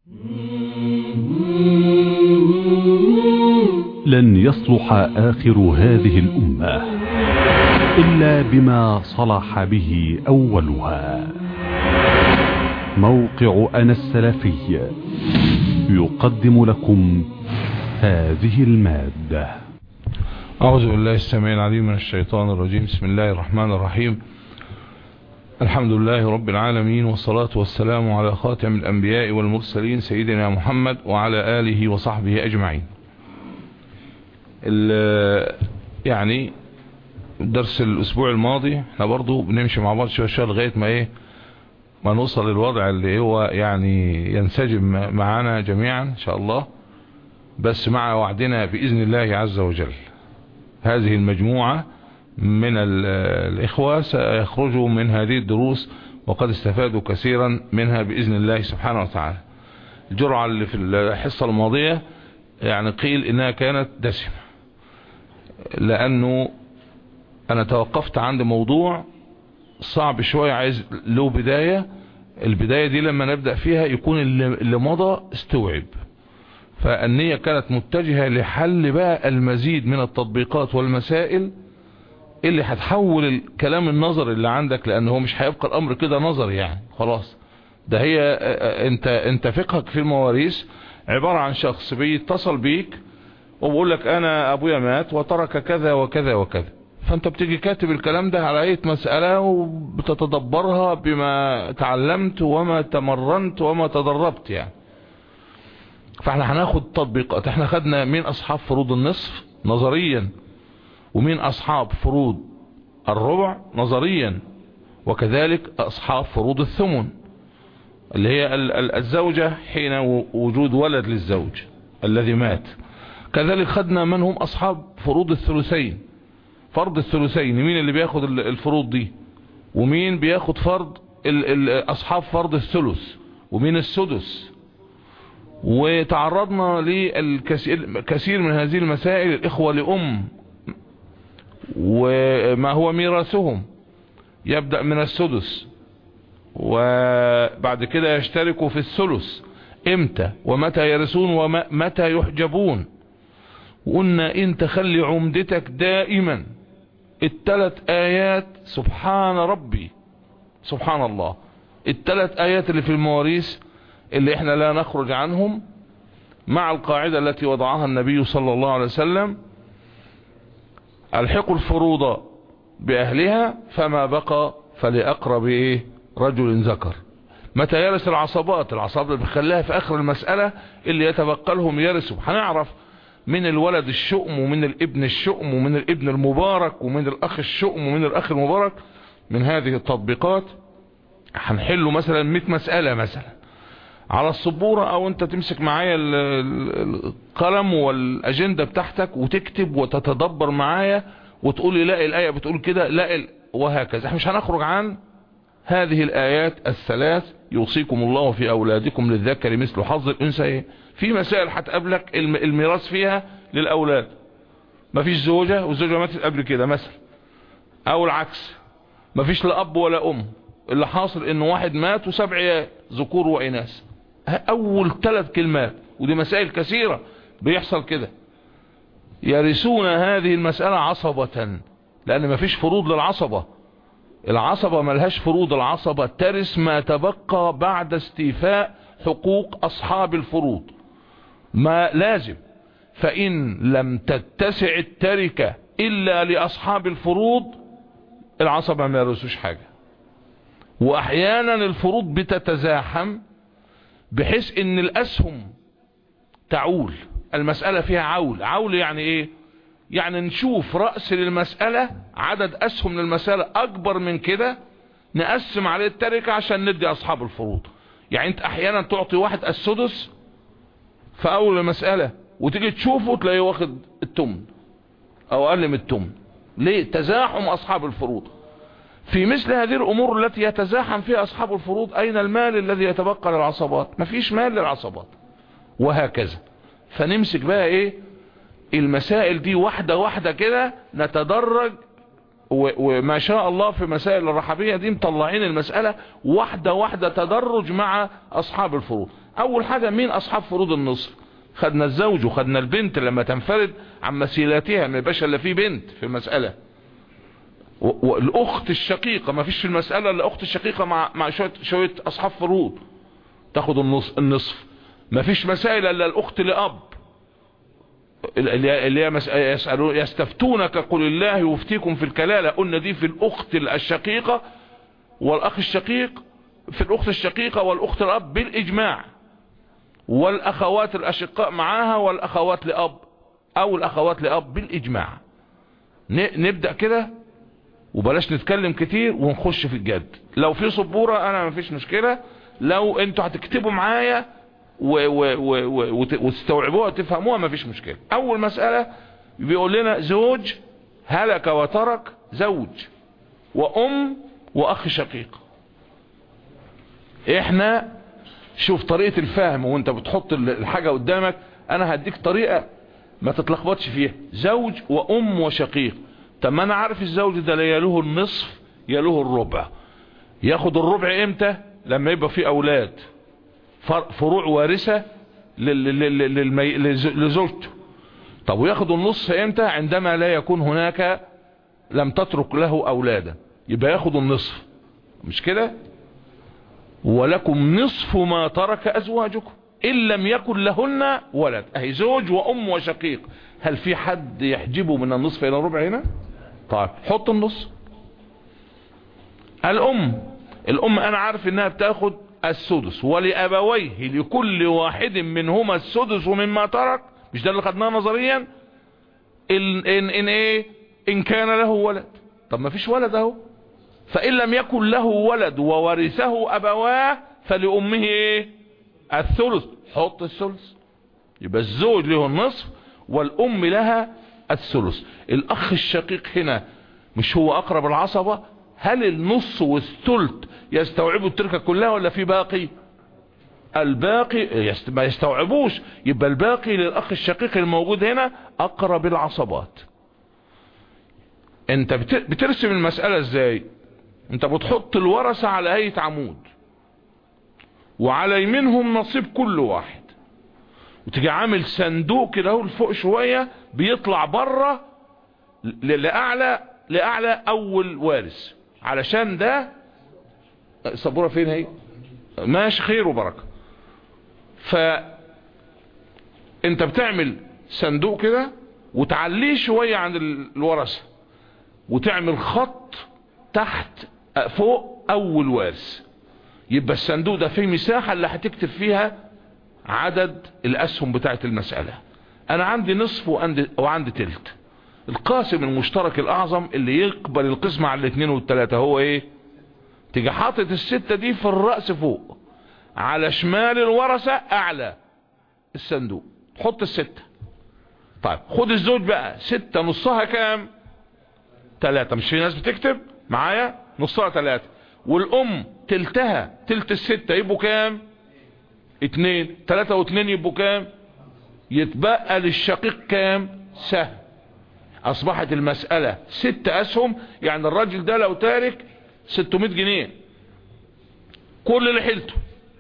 لن يصلح آخر هذه الأمة إلا بما صلح به أولها موقع أنا السلفي يقدم لكم هذه المادة أعوذ بالله السميع العليم من الشيطان الرجيم بسم الله الرحمن الرحيم الحمد لله رب العالمين والصلاة والسلام على خاتم الأنبياء والمرسلين سيدنا محمد وعلى آله وصحبه أجمعين يعني درس الأسبوع الماضي احنا برضو بنمشي مع بعض شوية شوية لغاية ما ايه ما نوصل للوضع اللي هو يعني ينسجم معنا جميعا إن شاء الله بس مع وعدنا بإذن الله عز وجل هذه المجموعة من الإخوة سيخرجوا من هذه الدروس وقد استفادوا كثيرا منها بإذن الله سبحانه وتعالى الجرعة اللي في الحصة الماضية يعني قيل إنها كانت دسمة لأنه أنا توقفت عند موضوع صعب شوية عايز له بداية البداية دي لما نبدأ فيها يكون اللي مضى استوعب فالنية كانت متجهة لحل بقى المزيد من التطبيقات والمسائل اللي هتحول الكلام النظري اللي عندك لان هو مش هيبقى الامر كده نظري يعني خلاص ده هي انت انت فقهك في المواريث عبارة عن شخص بيتصل بيك وبقول لك انا ابويا مات وترك كذا وكذا وكذا فانت بتيجي كاتب الكلام ده على اي مسألة وبتتدبرها بما تعلمت وما تمرنت وما تدربت يعني فاحنا هناخد تطبيقات احنا خدنا مين اصحاب فروض النصف نظريا ومين اصحاب فروض الربع نظريا وكذلك اصحاب فروض الثمن اللي هي الزوجة حين وجود ولد للزوج الذي مات كذلك خدنا من هم اصحاب فروض الثلثين فرض الثلثين مين اللي بياخد الفروض دي ومين بياخد فرض اصحاب فرض الثلث ومين السدس وتعرضنا للكثير من هذه المسائل الاخوة لأم وما هو ميراثهم يبدأ من السدس وبعد كده يشتركوا في الثلث امتى ومتى يرثون ومتى يحجبون وقلنا انت خلي عمدتك دائما الثلاث ايات سبحان ربي سبحان الله الثلاث ايات اللي في المواريث اللي احنا لا نخرج عنهم مع القاعدة التي وضعها النبي صلى الله عليه وسلم الحقوا الفروض بأهلها فما بقى فلأقرب إيه رجل ذكر متى يرث العصبات العصبات اللي بخليها في آخر المسألة اللي يتبقى لهم يرثوا هنعرف من الولد الشؤم ومن الابن الشؤم ومن الابن المبارك ومن الأخ الشؤم ومن الأخ المبارك من هذه التطبيقات هنحله مثلا 100 مسألة مثلا على السبورة او انت تمسك معايا القلم والاجندة بتاعتك وتكتب وتتدبر معايا وتقول لي لا الاية بتقول كده لا وهكذا احنا مش هنخرج عن هذه الايات الثلاث يوصيكم الله في اولادكم للذكر مثل حظ الانثيين في مسائل هتقابلك الميراث فيها للاولاد مفيش زوجة والزوجة ماتت قبل كده مثلا او العكس مفيش لا اب ولا ام اللي حاصل ان واحد مات وسبع عيال ذكور واناث اول ثلاث كلمات ودي مسائل كثيرة بيحصل كده يرثون هذه المسألة عصبة لان مفيش فروض للعصبة العصبة ملهاش فروض العصبة ترث ما تبقى بعد استيفاء حقوق اصحاب الفروض ما لازم فان لم تتسع التركة الا لاصحاب الفروض العصبة ما يرثوش حاجة واحيانا الفروض بتتزاحم بحيث ان الاسهم تعول المسألة فيها عول عول يعني ايه يعني نشوف رأس للمسألة عدد اسهم للمسألة اكبر من كده نقسم عليه التركة عشان ندي اصحاب الفروض يعني انت احيانا تعطي واحد السدس في اول المسألة وتيجي تشوفه تلاقيه واخد التمن او اقل من التمن ليه تزاحم اصحاب الفروض في مثل هذه الامور التي يتزاحم فيها اصحاب الفروض اين المال الذي يتبقى للعصبات مفيش مال للعصبات وهكذا فنمسك بقى ايه المسائل دي واحدة واحدة كده نتدرج وما شاء الله في مسائل الرحبية دي مطلعين المسألة واحدة واحدة تدرج مع أصحاب الفروض اول حاجة مين اصحاب فروض النصف خدنا الزوج وخدنا البنت لما تنفرد عن مسيلاتها ما يبقاش الا في بنت في المسألة والاخت الشقيقة ما فيش في المسألة الا اخت الشقيقة مع, مع شوية, شوية اصحاب فروض تاخد النصف, النصف ما فيش مسائل الا الاخت لاب اللي يسألون يستفتونك قل الله يفتيكم في الكلالة قلنا دي في الاخت الشقيقة والاخ الشقيق في الاخت الشقيقة والاخت الاب بالاجماع والاخوات الاشقاء معاها والاخوات لاب او الاخوات لاب بالاجماع نبدأ كده وبلاش نتكلم كتير ونخش في الجد لو في سبورة انا مفيش مشكلة لو انتوا هتكتبوا معايا وتستوعبوها وتفهموها مفيش مشكلة اول مسألة بيقول لنا زوج هلك وترك زوج وام واخ شقيق احنا شوف طريقة الفهم وانت بتحط الحاجة قدامك انا هديك طريقة ما تتلخبطش فيها زوج وام وشقيق طب ما انا عارف الزوج ده لا يلوه النصف يلوه الربع ياخد الربع امتى لما يبقى فيه اولاد فروع وارثة لزوجته طب وياخد النصف امتى عندما لا يكون هناك لم تترك له اولادا يبقى ياخد النصف مش كده ولكم نصف ما ترك ازواجكم ان لم يكن لهن ولد اهي زوج وام وشقيق هل في حد يحجبه من النصف الى الربع هنا طيب حط النص الام الام انا عارف انها بتاخد السدس ولأبويه لكل واحد منهما السدس مما ترك مش ده اللي خدناه نظريا إن, إن, إن إيه إن كان له ولد طب ما فيش ولد اهو فإن لم يكن له ولد وورثه أبواه فلأمه إيه الثلث حط الثلث يبقى الزوج له النصف والأم لها الثلث الأخ الشقيق هنا مش هو أقرب العصبة هل النص والثلث يستوعبوا التركة كلها ولا في باقي الباقي ما يستوعبوش يبقى الباقي للأخ الشقيق الموجود هنا أقرب العصبات انت بترسم المسألة ازاي انت بتحط الورثة على هيئة عمود وعلى يمينهم نصيب كل واحد وتيجي عامل صندوق كده اهو لفوق شوية بيطلع بره لأعلى لأعلى أول وارث علشان ده السبورة فين هي ماشي خير وبركة ف انت بتعمل صندوق كده وتعليه شوية عن الورثة وتعمل خط تحت فوق اول وارث يبقى الصندوق ده فيه مساحة اللي هتكتب فيها عدد الاسهم بتاعت المسألة انا عندي نصف وعندي, وعندي تلت القاسم المشترك الاعظم اللي يقبل القسمة على الاثنين والتلاتة هو ايه تيجي حاطط الستة دي في الرأس فوق على شمال الورثة اعلى الصندوق تحط الستة طيب خد الزوج بقى ستة نصها كام تلاتة مش في ناس بتكتب معايا نصها تلاتة والام تلتها تلت الستة يبقوا كام اتنين تلاتة واتنين يبقوا كام يتبقى للشقيق كام سهم اصبحت المسألة ست اسهم يعني الراجل ده لو تارك 600 جنيه كل اللي حيلته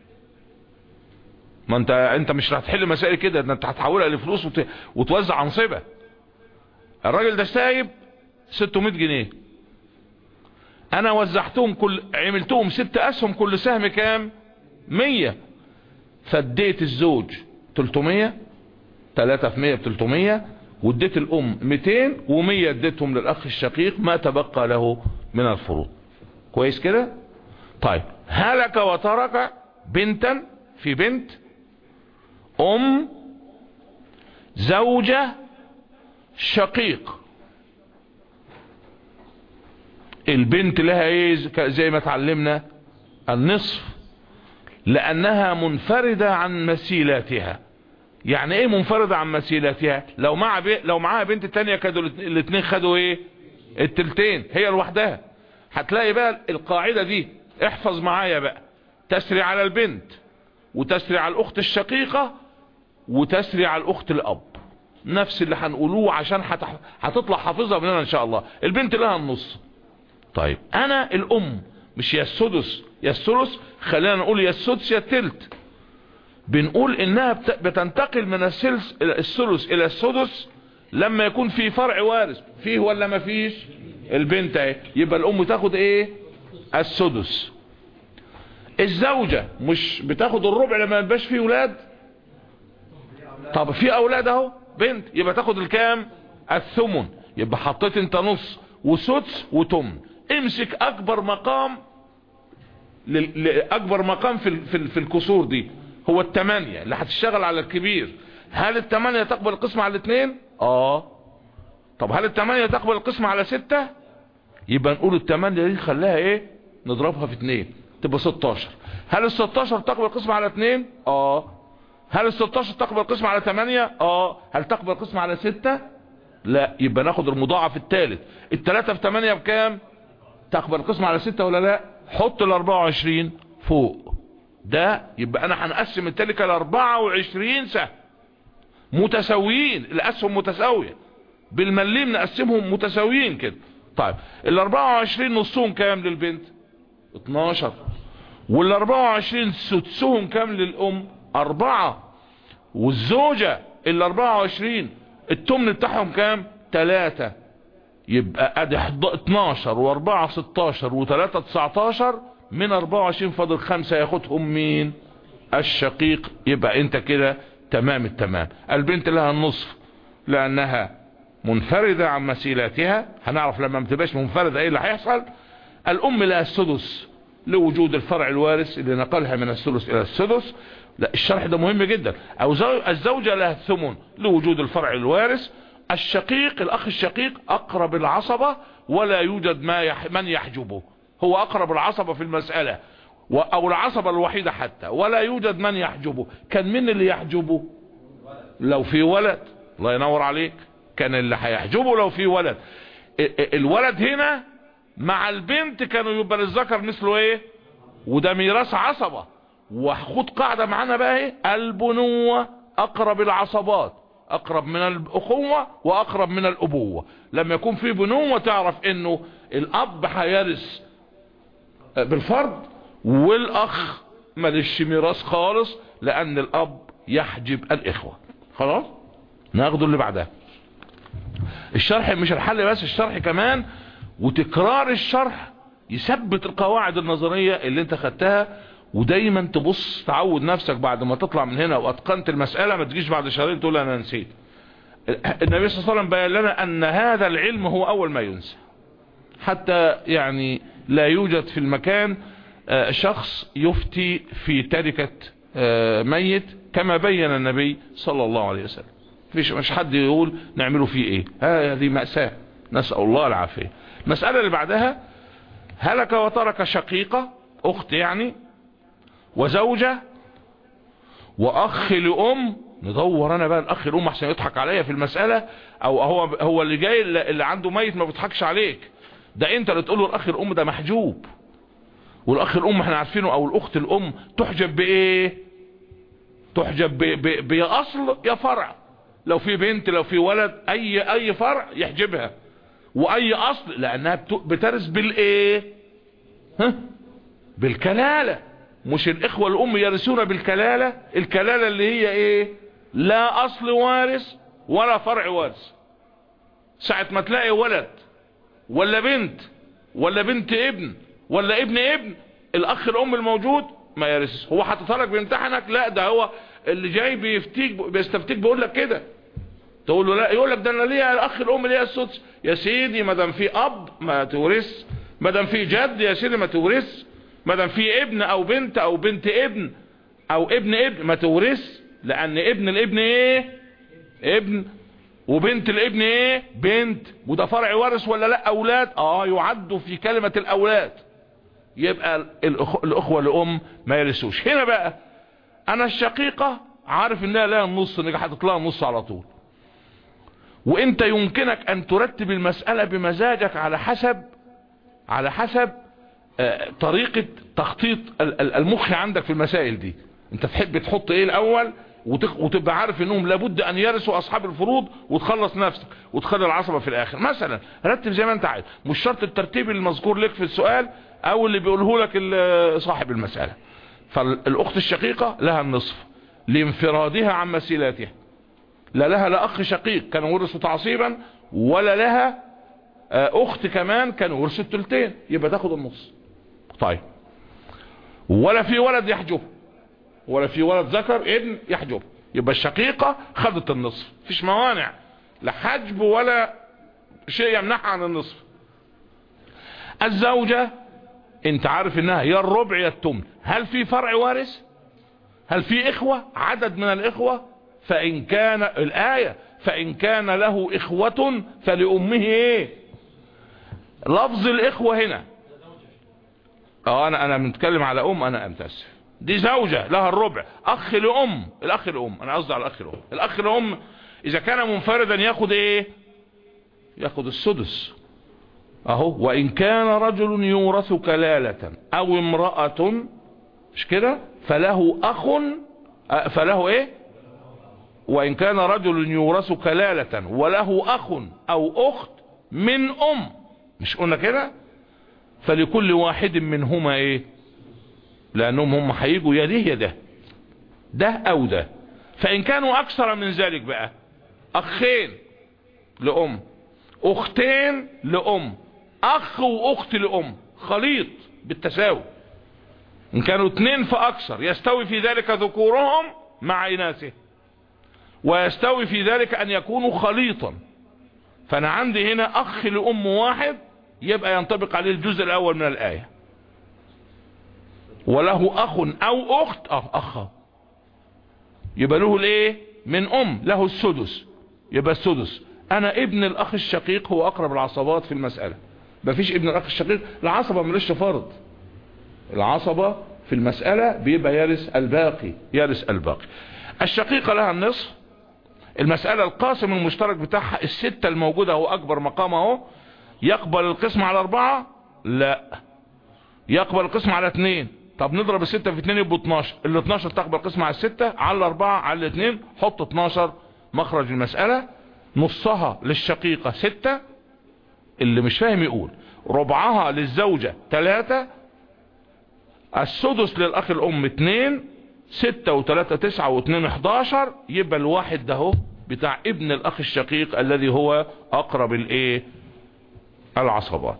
ما انت انت مش هتحل مسائل كده انت هتحولها لفلوس وت... وتوزع انصبة الراجل ده سايب 600 جنيه انا وزعتهم كل عملتهم ست اسهم كل سهم كام 100 فديت الزوج 300 3 في 100 ب 300 واديت الام 200 و100 اديتهم للاخ الشقيق ما تبقى له من الفروض كويس كده طيب هلك وترك بنتا في بنت ام زوجة شقيق البنت لها ايه زي ما اتعلمنا النصف لانها منفردة عن مسيلاتها يعني ايه منفردة عن مسيلاتها لو مع بي... لو معاها بنت تانية كانوا الاثنين خدوا ايه التلتين هي لوحدها هتلاقي بقى القاعدة دي احفظ معايا بقى تسري على البنت وتسري على الاخت الشقيقة وتسري على الاخت الاب نفس اللي هنقولوه عشان هتح... هتطلع حافظها مننا ان شاء الله البنت لها النص طيب انا الام مش يا السدس يا الثلث خلينا نقول يا السدس يا التلت بنقول انها بت- بتنتقل من الثلث الى الثلث الى السدس لما يكون في فرع وارث فيه ولا ما فيش البنت اهي يبقى الام تاخد ايه السدس الزوجة مش بتاخد الربع لما يبقاش فيه ولاد طب في اولاد اهو بنت يبقى تاخد الكام الثمن يبقى حطيت انت نص وسدس وتمن امسك اكبر مقام لل- لاكبر مقام في ال- في ال- في الكسور دي هو التمانية اللي هتشتغل على الكبير هل التمانية تقبل القسمة على الاثنين اه طب هل التمانية تقبل القسمة على ستة يبقى نقول التمانية دي خلاها ايه نضربها في اتنين تبقى 16 هل ال 16 تقبل القسمة على اتنين اه هل ال 16 تقبل القسمة على 8 اه هل تقبل القسمة على 6 لا يبقى ناخد المضاعف الثالث الثلاثة في 8 بكام تقبل القسمة على 6 ولا لا حط ال 24 فوق ده يبقى انا هنقسم التلك ل 24 سهم متساويين الاسهم متساوية بالمليم نقسمهم متساويين كده طيب ال 24 نصهم كام للبنت 12 وال 24 سدسهم كام للام أربعة والزوجة ال 24 التمن بتاعهم كام تلاتة يبقى ادي 12 و4 16 و3 19 من 24 فاضل خمسة ياخدهم مين الشقيق يبقى انت كده تمام التمام البنت لها النصف لانها منفردة عن مسيلاتها هنعرف لما ما تبقاش منفردة ايه اللي هيحصل الام لها السدس لوجود الفرع الوارث اللي نقلها من الثلث الى السدس لا الشرح ده مهم جدا او زو... الزوجة لها الثمن لوجود الفرع الوارث الشقيق الاخ الشقيق اقرب العصبة ولا يوجد ما يح... من يحجبه هو اقرب العصبة في المسألة و... او العصبة الوحيدة حتى ولا يوجد من يحجبه كان من اللي يحجبه لو في ولد الله ينور عليك كان اللي هيحجبه لو في ولد ال- ال- الولد هنا مع البنت كانوا يبقى للذكر مثله ايه وده ميراث عصبة وخد قاعدة معانا بقى ايه البنوة اقرب العصبات اقرب من الاخوة واقرب من الابوة لما يكون في بنوة تعرف انه الاب هيرث بالفرض والاخ مالش ميراث خالص لان الاب يحجب الاخوة خلاص ناخده اللي بعدها الشرح مش الحل بس الشرح كمان وتكرار الشرح يثبت القواعد النظرية اللي انت خدتها ودايما تبص تعود نفسك بعد ما تطلع من هنا واتقنت المسألة ما تجيش بعد شهرين تقول انا نسيت النبي صلى الله عليه وسلم بيان لنا ان هذا العلم هو اول ما ينسى حتى يعني لا يوجد في المكان آه، شخص يفتي في تركة آه، ميت كما بين النبي صلى الله عليه وسلم فيش مش حد يقول نعمله فيه ايه هذه مأساة نسأل الله العافية المسألة اللي بعدها هلك وترك شقيقة اخت يعني وزوجة واخ لام ندور انا بقى الاخ الام احسن يضحك عليا في المسألة او هو هو اللي جاي اللي اللي عنده ميت ما بيضحكش عليك ده انت اللي تقول له الاخ الام ده محجوب والاخ الام احنا عارفينه او الاخت الام تحجب بايه تحجب ب- ب- بيا اصل يا فرع لو في بنت لو في ولد اي اي فرع يحجبها واي اصل لانها بت- بترث بالايه ها بالكلالة مش الاخوة الام يرثون بالكلالة الكلالة اللي هي ايه لا اصل وارث ولا فرع وارث ساعة ما تلاقي ولد ولا بنت ولا بنت ابن ولا ابن ابن الاخ الام الموجود ما يرث هو حاططها لك بيمتحنك لا ده هو اللي جاي بيفتيك بيستفتيك بيقول لك كده تقول له لا يقول لك ده انا ليا الاخ الام ليا السدس يا سيدي ما دام في اب ما تورث ما دام في جد يا سيدي ما تورث ما دام في ابن او بنت او بنت ابن او ابن ابن ما تورث لان ابن الابن ايه ابن وبنت الابن ايه بنت وده فرع وارث ولا لا اولاد اه يعدوا في كلمة الاولاد يبقى الأخ... الاخوة الام ما يرثوش هنا بقى انا الشقيقة عارف انها لها النص انك هتطلع النص على طول وانت يمكنك ان ترتب المسألة بمزاجك على حسب على حسب آه، طريقة تخطيط ال- ال- المخ عندك في المسائل دي انت تحب تحط ايه الاول وتق- وتبقى عارف انهم لابد ان يرثوا اصحاب الفروض وتخلص نفسك وتخلي العصبة في الاخر مثلا رتب زي ما انت عايز مش شرط الترتيب المذكور لك في السؤال او اللي بيقوله لك ال- صاحب المسألة فالاخت الشقيقة لها النصف لانفرادها عن مسيلاتها لا لها لا اخ شقيق كان ورثوا تعصيبا ولا لها اخت كمان كان ورثوا التلتين يبقى تاخد النص طيب ولا في ولد يحجب ولا في ولد ذكر ابن يحجب يبقى الشقيقة خدت النصف فيش موانع لا حجب ولا شيء يمنعها عن النصف الزوجة انت عارف انها يا الربع يا التمن هل في فرع وارث هل في اخوة عدد من الاخوة فان كان الاية فان كان له اخوة فلأمه ايه لفظ الاخوة هنا اه انا انا متكلم على ام انا امتاسف دي زوجة لها الربع اخ لام الاخ لام انا قصدي على الاخ لام الاخ لام اذا كان منفردا ياخد ايه ياخد السدس اهو وان كان رجل يورث كلالة او امرأة مش كده فله اخ فله ايه وان كان رجل يورث كلالة وله اخ او اخت من ام مش قلنا كده فلكل واحد منهما ايه لانهم هم هيجوا يا ده يا ده ده او ده فان كانوا اكثر من ذلك بقى اخين لام اختين لام اخ واخت لام خليط بالتساوي ان كانوا اتنين فاكثر يستوي في ذلك ذكورهم مع اناثهم ويستوي في ذلك ان يكونوا خليطا فانا عندي هنا اخ لام واحد يبقى ينطبق عليه الجزء الاول من الايه وله اخ او اخت اه اخ يبقى له الايه من ام له السدس يبقى السدس انا ابن الاخ الشقيق هو اقرب العصبات في المسألة مفيش ابن الاخ الشقيق العصبة ملوش فرض العصبة في المسألة بيبقى يرث الباقي يرث الباقي الشقيقة لها النصف المسألة القاسم المشترك بتاعها الستة الموجودة هو اكبر مقام اهو يقبل القسم على اربعة لا يقبل القسم على اتنين طب نضرب الستة في اتنين يبقوا 12 ال 12 تقبل القسم على الستة على الاربعة على الاتنين حط 12 مخرج المسألة نصها للشقيقة ستة اللي مش فاهم يقول ربعها للزوجة ثلاثة السدس للأخ الأم اتنين ستة وثلاثة تسعة واثنين احداشر يبقى الواحد ده هو بتاع ابن الأخ الشقيق الذي هو أقرب الايه العصبات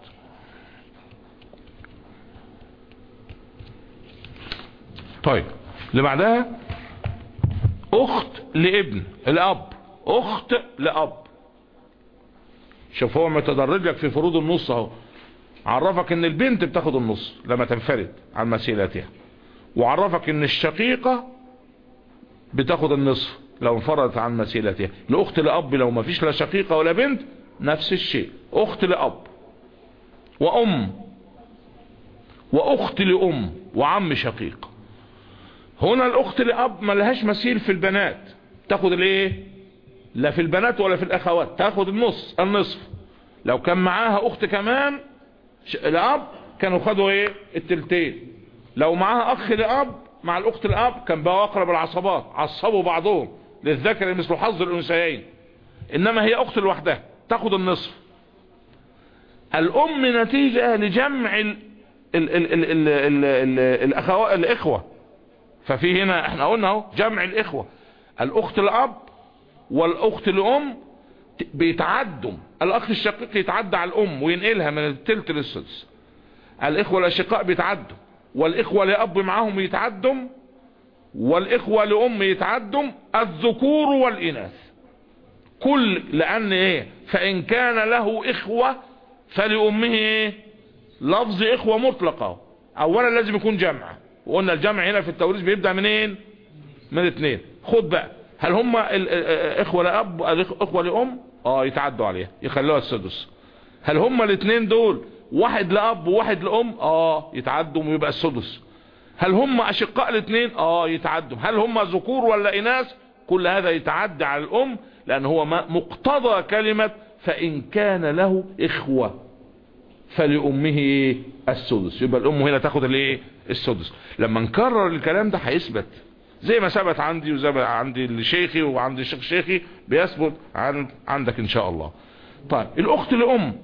طيب اللي بعدها اخت لابن الاب اخت لاب شوف هو متدرج لك في فروض النص اهو عرفك ان البنت بتاخد النص لما تنفرد عن مسيلتها وعرفك ان الشقيقة بتاخد النصف لو انفردت عن مسيلتها الاخت لاب لو ما فيش لا شقيقة ولا بنت نفس الشيء اخت لاب وام واخت لام وعم شقيق هنا الاخت لاب ما لهاش مثيل في البنات تاخد الايه لا في البنات ولا في الاخوات تاخد النص النصف لو كان معاها اخت كمان الاب كانوا خدوا ايه التلتين لو معاها اخ لاب مع الاخت الاب كان بقى اقرب العصبات عصبوا بعضهم للذكر مثل حظ الانثيين انما هي اخت لوحدها تاخد النصف الام نتيجة لجمع ال ال ال ال ال ال ال الاخوة الاخوة ففي هنا احنا قلنا اهو جمع الاخوة الاخت الاب والاخت الام بيتعدوا الاخ الشقيق يتعدى على الام وينقلها من التلت للسدس الاخوة الاشقاء بيتعدوا والاخوة لاب معاهم يتعدوا والاخوة لام يتعدوا الذكور والاناث كل لان ايه فان كان له اخوة فلامه ايه لفظ اخوة مطلقة اولا لازم يكون جمع وقلنا الجمع هنا في التوريث بيبدأ منين من اثنين خد بقى هل هم اخوة لاب اخوة لام اه يتعدوا عليها يخلوها السدس هل هم الاثنين دول واحد لاب وواحد لام اه يتعدوا ويبقى السدس هل هم اشقاء الاثنين اه يتعدوا هل هم ذكور ولا اناث كل هذا يتعدى على الام لان هو مقتضى كلمة فان كان له اخوة فلأمه السدس يبقى الام هنا تاخد الايه السدس لما نكرر الكلام ده هيثبت زي ما ثبت عندي وزي ما عندي لشيخي وعند الشيخ شيخي بيثبت عن عندك ان شاء الله طيب الاخت لام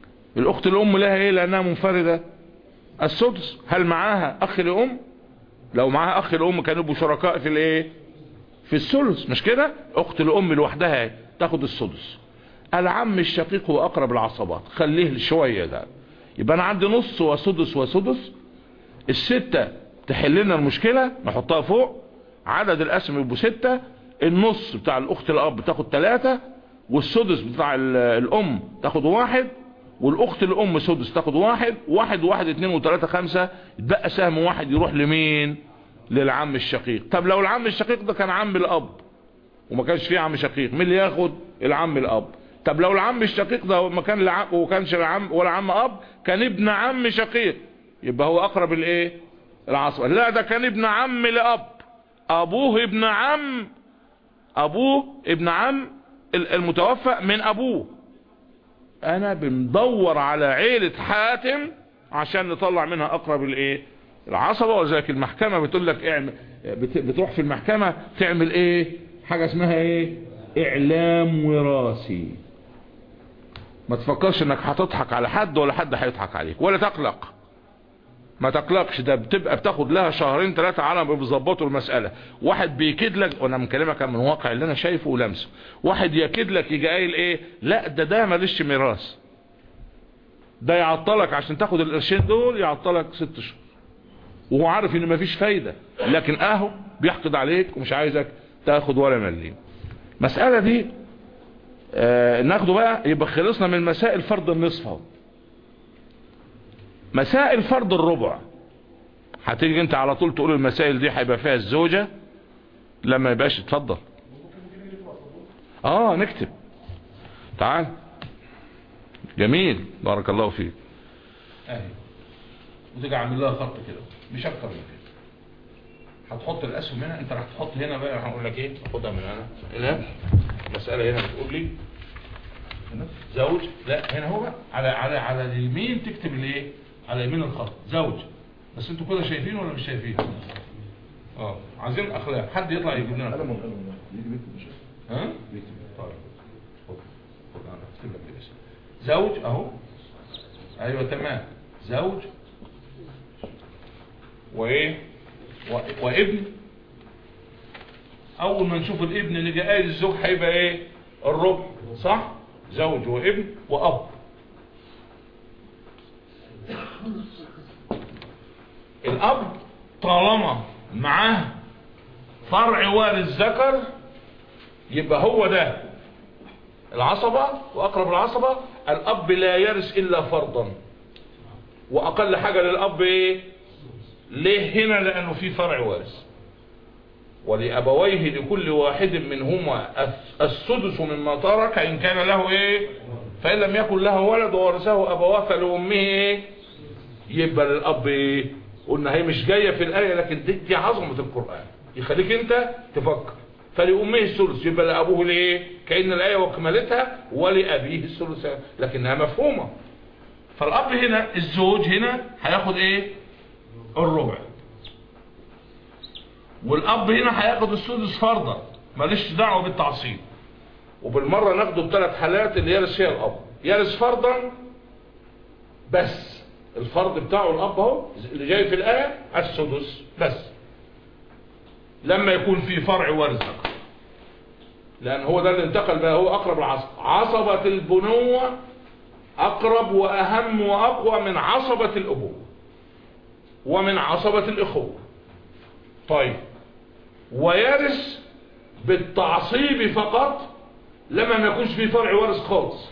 الاخت لام لها ايه لانها منفردة السدس هل معاها اخ لام لو معاها اخ الام كانوا يبقوا شركاء في الايه في الثلث مش كده اخت الام لوحدها تاخد السدس العم الشقيق هو اقرب العصبات خليه شوية ده يبقى انا عندي نص وسدس وسدس الستة تحل لنا المشكلة نحطها فوق عدد الاسم يبقوا ستة النص بتاع الاخت الاب تاخد ثلاثة والسدس بتاع الام تاخد واحد والاخت الام سدس تاخد واحد واحد واحد اتنين وتلاتة خمسة يتبقى سهم واحد يروح لمين للعم الشقيق طب لو العم الشقيق ده كان عم الاب وما كانش فيه عم شقيق مين اللي ياخد العم الاب طب لو العم الشقيق ده ما كان العم وكانش العم ولا عم اب كان ابن عم شقيق يبقى هو اقرب الايه العصبة لا ده كان ابن عم لاب ابوه ابن عم ابوه ابن عم المتوفى من ابوه انا بندور على عيلة حاتم عشان نطلع منها اقرب الايه العصبة وذلك المحكمة بتقول لك اعمل بتروح في المحكمة تعمل ايه حاجة اسمها ايه اعلام وراثي ما تفكرش انك هتضحك على حد ولا حد هيضحك عليك ولا تقلق ما تقلقش ده بتبقى بتاخد لها شهرين ثلاثة على ما بيظبطوا المسألة واحد بيكيد لك وانا مكلمك من واقع اللي انا شايفه ولمسه واحد يكيد لك يجي قايل ايه لا ده ده ماليش ميراث ده يعطلك عشان تاخد القرشين دول يعطلك ست شهور وهو عارف ان مفيش فايدة لكن اهو بيحقد عليك ومش عايزك تاخد ولا مليم مسألة دي آه ناخده بقى يبقى خلصنا من مسائل فرض النصف اهو مسائل فرض الربع هتيجي انت على طول تقول المسائل دي هيبقى فيها الزوجة لما يبقاش اتفضل اه نكتب تعال جميل بارك الله فيك اهي وتيجي عامل لها خط كده مش اكتر من كده هتحط الاسهم هنا انت راح تحط هنا بقى هقول لك ايه خدها من هنا هنا المساله هنا بتقول لي هنا زوج لا هنا هو بقى على على على اليمين تكتب الايه على يمين الخط زوج بس انتوا كده شايفين ولا مش شايفين اه عايزين اخلاق حد يطلع يجيب لنا قلم قلم يجي بيكتب مش ها بيكتب طيب خد خد انا هكتب لك الاسم زوج اهو ايوه تمام زوج وايه و... وابن اول ما نشوف الابن اللي جاي قايل الزوج هيبقى ايه الربع صح زوج وابن واب الاب طالما معاه فرع وارث ذكر يبقى هو ده العصبة واقرب العصبة الاب لا يرث الا فرضا واقل حاجة للاب ايه ليه هنا لانه في فرع وارث ولأبويه لكل واحد منهما السدس مما ترك إن كان له إيه فإن لم يكن له ولد وورثه أبواه فلأمه إيه يبقى للأب إيه قلنا هي مش جاية في الآية لكن دي, دي عظمة القرآن يخليك أنت تفكر فلأمه الثلث يبقى لأبوه لإيه كأن الآية وكملتها ولأبيه الثلث لكنها مفهومة فالأب هنا الزوج هنا هياخد إيه الربع والاب هنا هياخد السدس فرضا ماليش دعوه بالتعصيب وبالمره ناخده بثلاث حالات اللي يرث فيها الاب يرث فرضا بس الفرض بتاعه الاب اهو اللي جاي في الايه السدس بس لما يكون في فرع وارث لان هو ده اللي انتقل بقى هو اقرب العصب عصبه البنوه اقرب واهم واقوى من عصبه الابوه ومن عصبه الاخوه طيب ويرث بالتعصيب فقط لما ما يكونش في فرع وارث خالص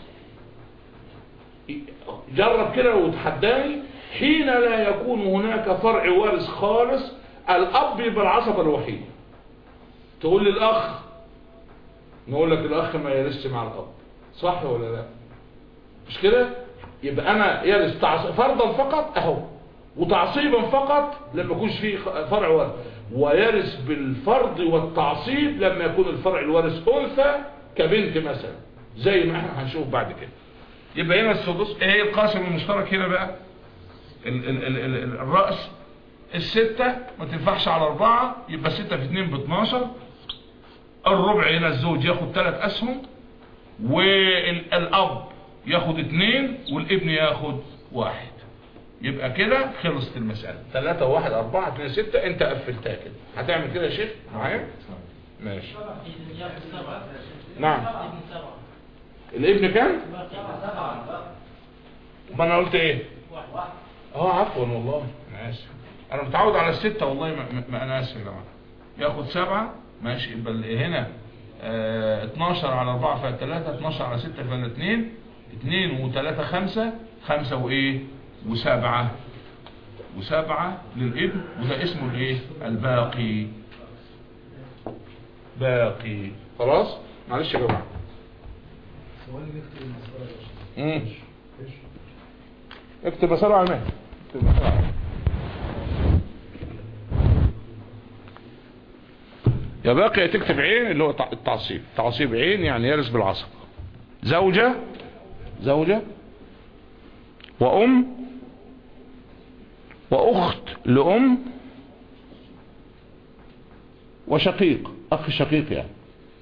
جرب كده وتحداني حين لا يكون هناك فرع وارث خالص الاب يبقى العصبه الوحيده تقول للاخ نقول لك الاخ ما يرثش مع الاب صح ولا لا مش كده يبقى انا يرث فرضا فقط اهو وتعصيبا فقط لما يكونش فيه فرع وارث ويرث بالفرض والتعصيب لما يكون الفرع الوارث انثى كبنت مثلا زي ما احنا هنشوف بعد كده يبقى هنا السدس ايه القاسم المشترك هنا بقى ال ال ال ال ال الرأس الستة ما تنفعش على اربعة يبقى ستة في اتنين باتناشر الربع هنا الزوج ياخد ثلاث اسهم والاب ياخد اتنين والابن ياخد واحد يبقى كده خلصت المسألة 3 1 4 2 6 انت قفلتها كده هتعمل كده يا شيخ معايا ماشي نعم الابن كام ما انا قلت ايه اه عفوا والله انا اسف انا متعود على الستة والله ما, ما انا اسف يا جماعه ياخد سبعة ماشي يبقى اللي هنا آه 12 على 4 فيها 3 12 على 6 فيها 2 2 و3 5 5 وايه وسبعة وسبعة للابن وده اسمه الايه الباقي باقي خلاص معلش يا جماعه امم اكتب مسار على المهل اكتب مسار على المهل يا باقي تكتب عين اللي هو التعصيب تعصيب عين يعني يرث بالعصب زوجة زوجة وأم وأخت لأم وشقيق أخ شقيق يعني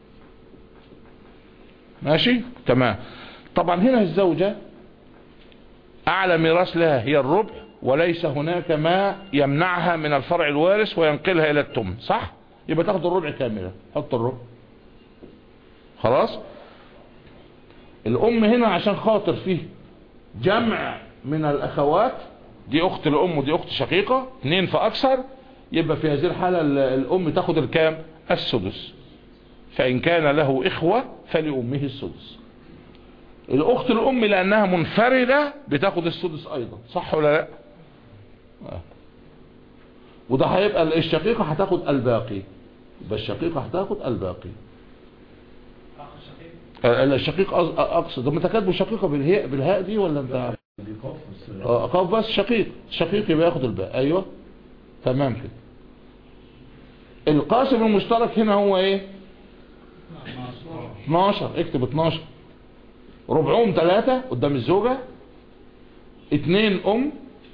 ماشي تمام طبعا هنا الزوجة أعلى ميراث لها هي الربع وليس هناك ما يمنعها من الفرع الوارث وينقلها إلى التم صح يبقى تاخد الربع كاملة حط الربع خلاص الأم هنا عشان خاطر فيه جمع من الأخوات دي أخت الأم ودي أخت شقيقة اثنين فأكثر يبقى في هذه الحالة الأم تاخد الكام السدس فإن كان له إخوة فلأمه السدس الأخت الأم لأنها منفردة بتاخد السدس أيضا صح ولا لا آه. وده هيبقى الشقيقة هتاخد الباقي يبقى الشقيقة هتاخد الباقي الشقيق اقصد هم تكاتبوا شقيقة بالهاء بالهاء دي ولا انت اه قاف بس شقيق شقيق يبقى ياخد الباقي ايوه تمام كده القاسم المشترك هنا هو ايه 12 اكتب 12 ربعهم ثلاثة قدام الزوجة اتنين ام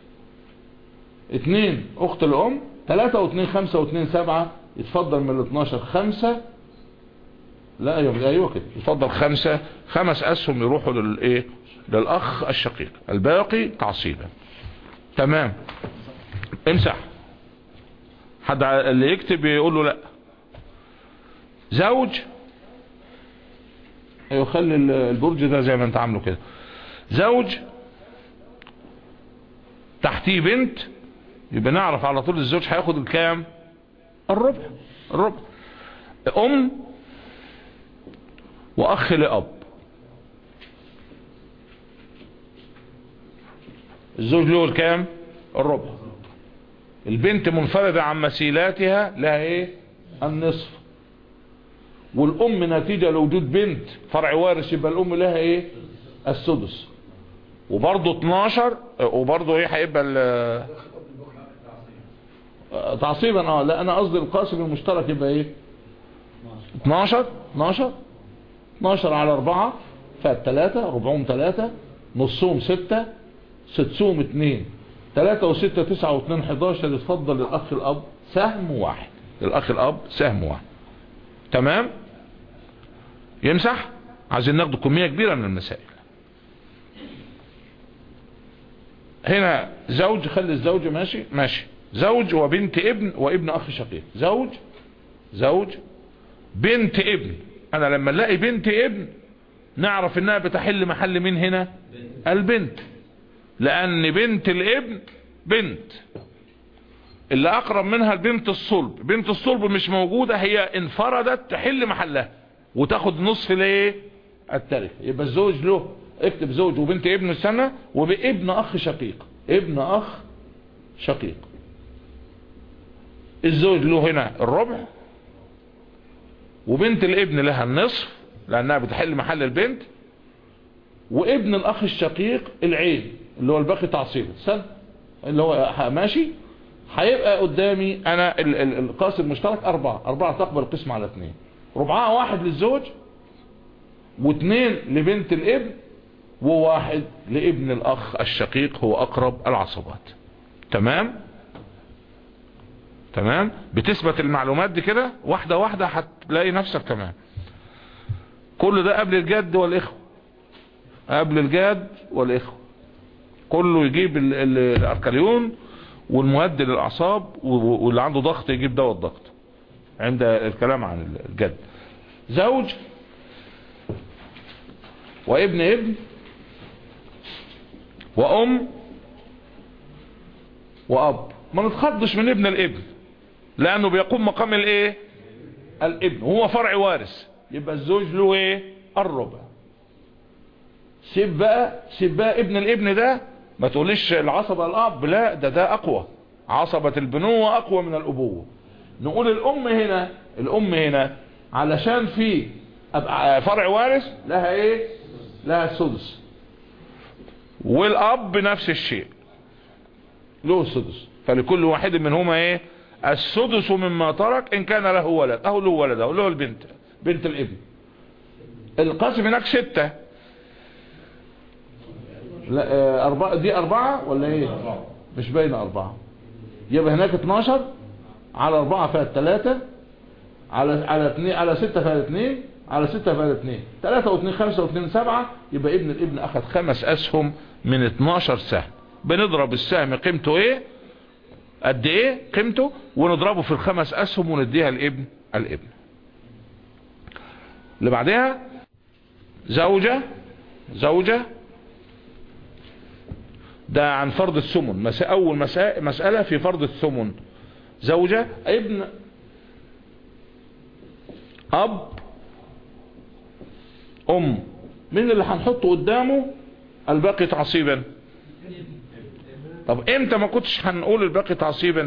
اتنين اخت الام ثلاثة واتنين خمسة واتنين سبعة يتفضل من ال 12 خمسة لا ايوه ايوه كده يفضل خمسة خمس اسهم يروحوا للايه للاخ الشقيق الباقي تعصيبا تمام امسح حد اللي يكتب يقول له لا زوج ايوه خلي البرج ده زي ما انت عامله كده زوج تحتيه بنت يبقى نعرف على طول الزوج هياخد الكام الربع الربع ام واخ لاب الزوج له الكام الربع البنت منفردة عن مسيلاتها لها ايه النصف والام نتيجة لوجود بنت فرع وارث يبقى الام لها ايه السدس وبرضه 12 وبرضه ايه هيبقى تعصيبا اه لا انا قصدي القاسم المشترك يبقى ايه 12 12 12 على 4 فات 3 ربعهم 3 نصهم 6 سدسهم 2 3 و6 9 و2 11 يتفضل للاخ الاب سهم واحد للاخ الاب سهم واحد تمام يمسح عايزين ناخد كمية كبيرة من المسائل هنا زوج خلي الزوج ماشي ماشي زوج وبنت ابن وابن اخ شقيق زوج زوج بنت ابن انا لما نلاقي بنت ابن نعرف انها بتحل محل مين هنا البنت لان بنت الابن بنت اللي اقرب منها البنت الصلب بنت الصلب مش موجودة هي انفردت تحل محلها وتاخد نصف ليه التركة يبقى الزوج له اكتب زوج وبنت ابن السنة وبابن اخ شقيق ابن اخ شقيق الزوج له هنا الربع وبنت الابن لها النصف لانها بتحل محل البنت وابن الاخ الشقيق العين اللي هو الباقي تعصيب استنى اللي هو ماشي هيبقى قدامي انا القاسم المشترك اربعة اربعة تقبل القسم على اثنين ربعها واحد للزوج واثنين لبنت الابن وواحد لابن الاخ الشقيق هو اقرب العصبات تمام تمام بتثبت المعلومات دي كده واحدة واحدة هتلاقي نفسك تمام كل ده قبل الجد والاخوة قبل الجد والاخوة كله يجيب ال- ال- الاركليون والمهدي للاعصاب و- واللي عنده ضغط يجيب دواء الضغط عند الكلام عن الجد زوج وابن ابن وام واب ما نتخضش من ابن الابن لانه بيقوم مقام الايه الابن هو فرع وارث يبقى الزوج له ايه الربع سيب بقى سيب بقى ابن الابن ده ما تقوليش العصبة الاب لا ده ده اقوى عصبة البنوة اقوى من الابوة نقول الام هنا الام هنا علشان في أبقى فرع وارث لها ايه لها السدس والاب نفس الشيء له السدس فلكل واحد منهما ايه السدس مما ترك ان كان له ولد اهو له ولد اهو له البنت بنت الابن القاسم هناك ستة لا آه، أربعة دي أربعة ولا إيه مش باينة أربعة يبقى هناك 12 على أربعة فيها التلاتة على على اتنين على ستة فيها اتنين على ستة فيها اتنين تلاتة واتنين خمسة واتنين سبعة يبقى ابن الابن أخذ خمس أسهم من 12 سهم بنضرب السهم قيمته إيه قد إيه قيمته ونضربه في الخمس أسهم ونديها الابن الابن اللي بعدها زوجة زوجة ده عن فرض الثمن مس... اول مسا... مسألة في فرض الثمن زوجة ابن اب ام مين اللي هنحطه قدامه الباقي تعصيبا طب امتى ما كنتش هنقول الباقي تعصيبا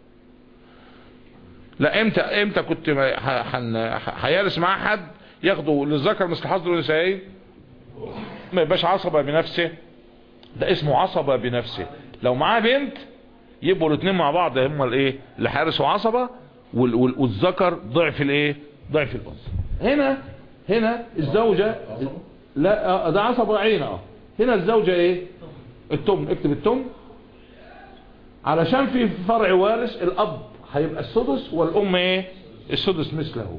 لا امتى امتى كنت ما- ح- حن- ح- هيرث معاه حد ياخده للذكر مثل حظ الانثيين ما يبقاش عصبة بنفسه ده اسمه عصبة بنفسه لو معاه بنت يبقوا الاثنين مع بعض هم الايه اللي حارسوا عصبة وال- وال- والذكر ضعف الايه ضعف الانثى هنا هنا الزوجة لا آه، ده عصبة عينة اه هنا الزوجة ايه التم اكتب التم علشان في فرع وارث الاب هيبقى السدس والام ايه السدس مثله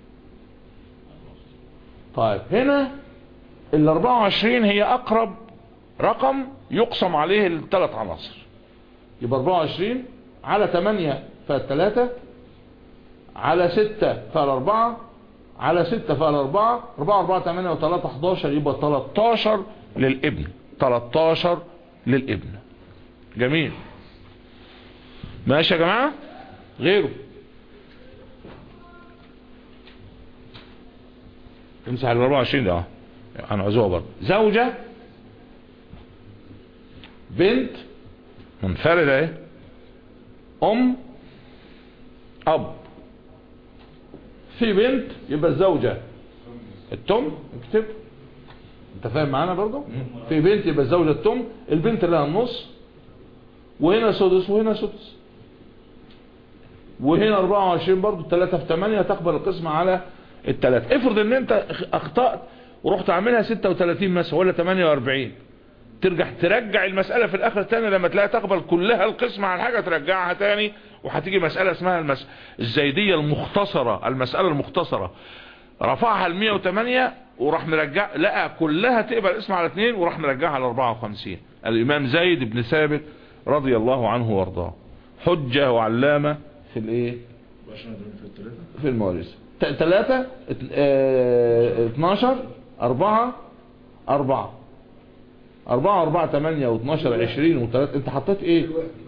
طيب هنا ال 24 هي اقرب رقم يقسم عليه الثلاث عناصر يبقى 24 على 8 فالثلاثة على 6 فالأربعة على 6 فالأربعة 4 4 8 و3 11 يبقى 13 للابن 13 للابن جميل ماشي يا جماعة غيره امسح ال 24 ده اه هنعزوها برضه زوجة بنت منفردة ايه ام اب في بنت يبقى الزوجة التم اكتب انت فاهم معانا برضه في بنت يبقى الزوجة التم البنت لها النص وهنا سدس وهنا سدس وهنا 24 برضه 3 في 8 تقبل القسمة على الثلاثة افرض ان انت اخطأت ورحت عاملها 36 مثلا ولا 48 ترجع ترجع المسألة في الاخر تاني لما تلاقي تقبل كلها القسمة على حاجة ترجعها تاني وهتيجي مسألة اسمها المس... الزيدية المختصرة المسألة المختصرة رفعها ال 108 وراح مرجع لقى كلها تقبل اسم على اثنين وراح مرجعها على 54 الامام زيد بن ثابت رضي الله عنه وارضاه حجة وعلامة في الايه في المواريث ثلاثة اتناشر اربعة اربعة اربعة اربعة تمانية واتناشر عشرين وثلاثة انت حطيت ايه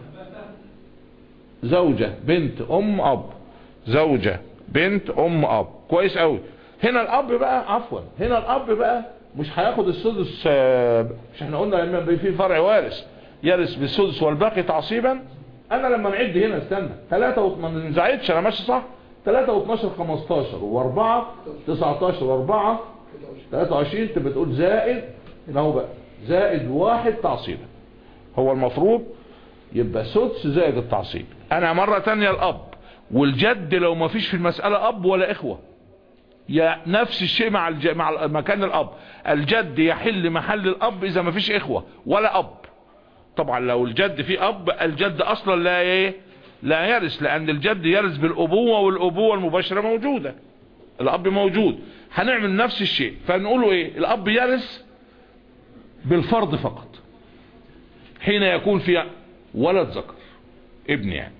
زوجة بنت ام اب زوجة بنت ام اب كويس قوي هنا الاب بقى عفوا هنا الاب بقى مش هياخد السدس آه، مش احنا قلنا لما في فرع وارث يرث بالسدس والباقي تعصيبا انا لما نعد هنا استنى 3 و... ما نزعدش انا ماشي صح 3 و12 15 و4 19 و4 23 انت بتقول زائد هنا هو بقى زائد واحد تعصيبا هو المفروض يبقى سدس زائد التعصيب انا مرة تانية الاب والجد لو ما فيش في المسألة اب ولا اخوة يا نفس الشيء مع الج... مع مكان الاب الجد يحل محل الاب اذا ما فيش اخوة ولا اب طبعا لو الجد فيه اب الجد اصلا لا ايه لا يرث لان الجد يرث بالابوة والابوة المباشرة موجودة الاب موجود هنعمل نفس الشيء فنقوله ايه الاب يرث بالفرض فقط حين يكون في ولد ذكر ابن يعني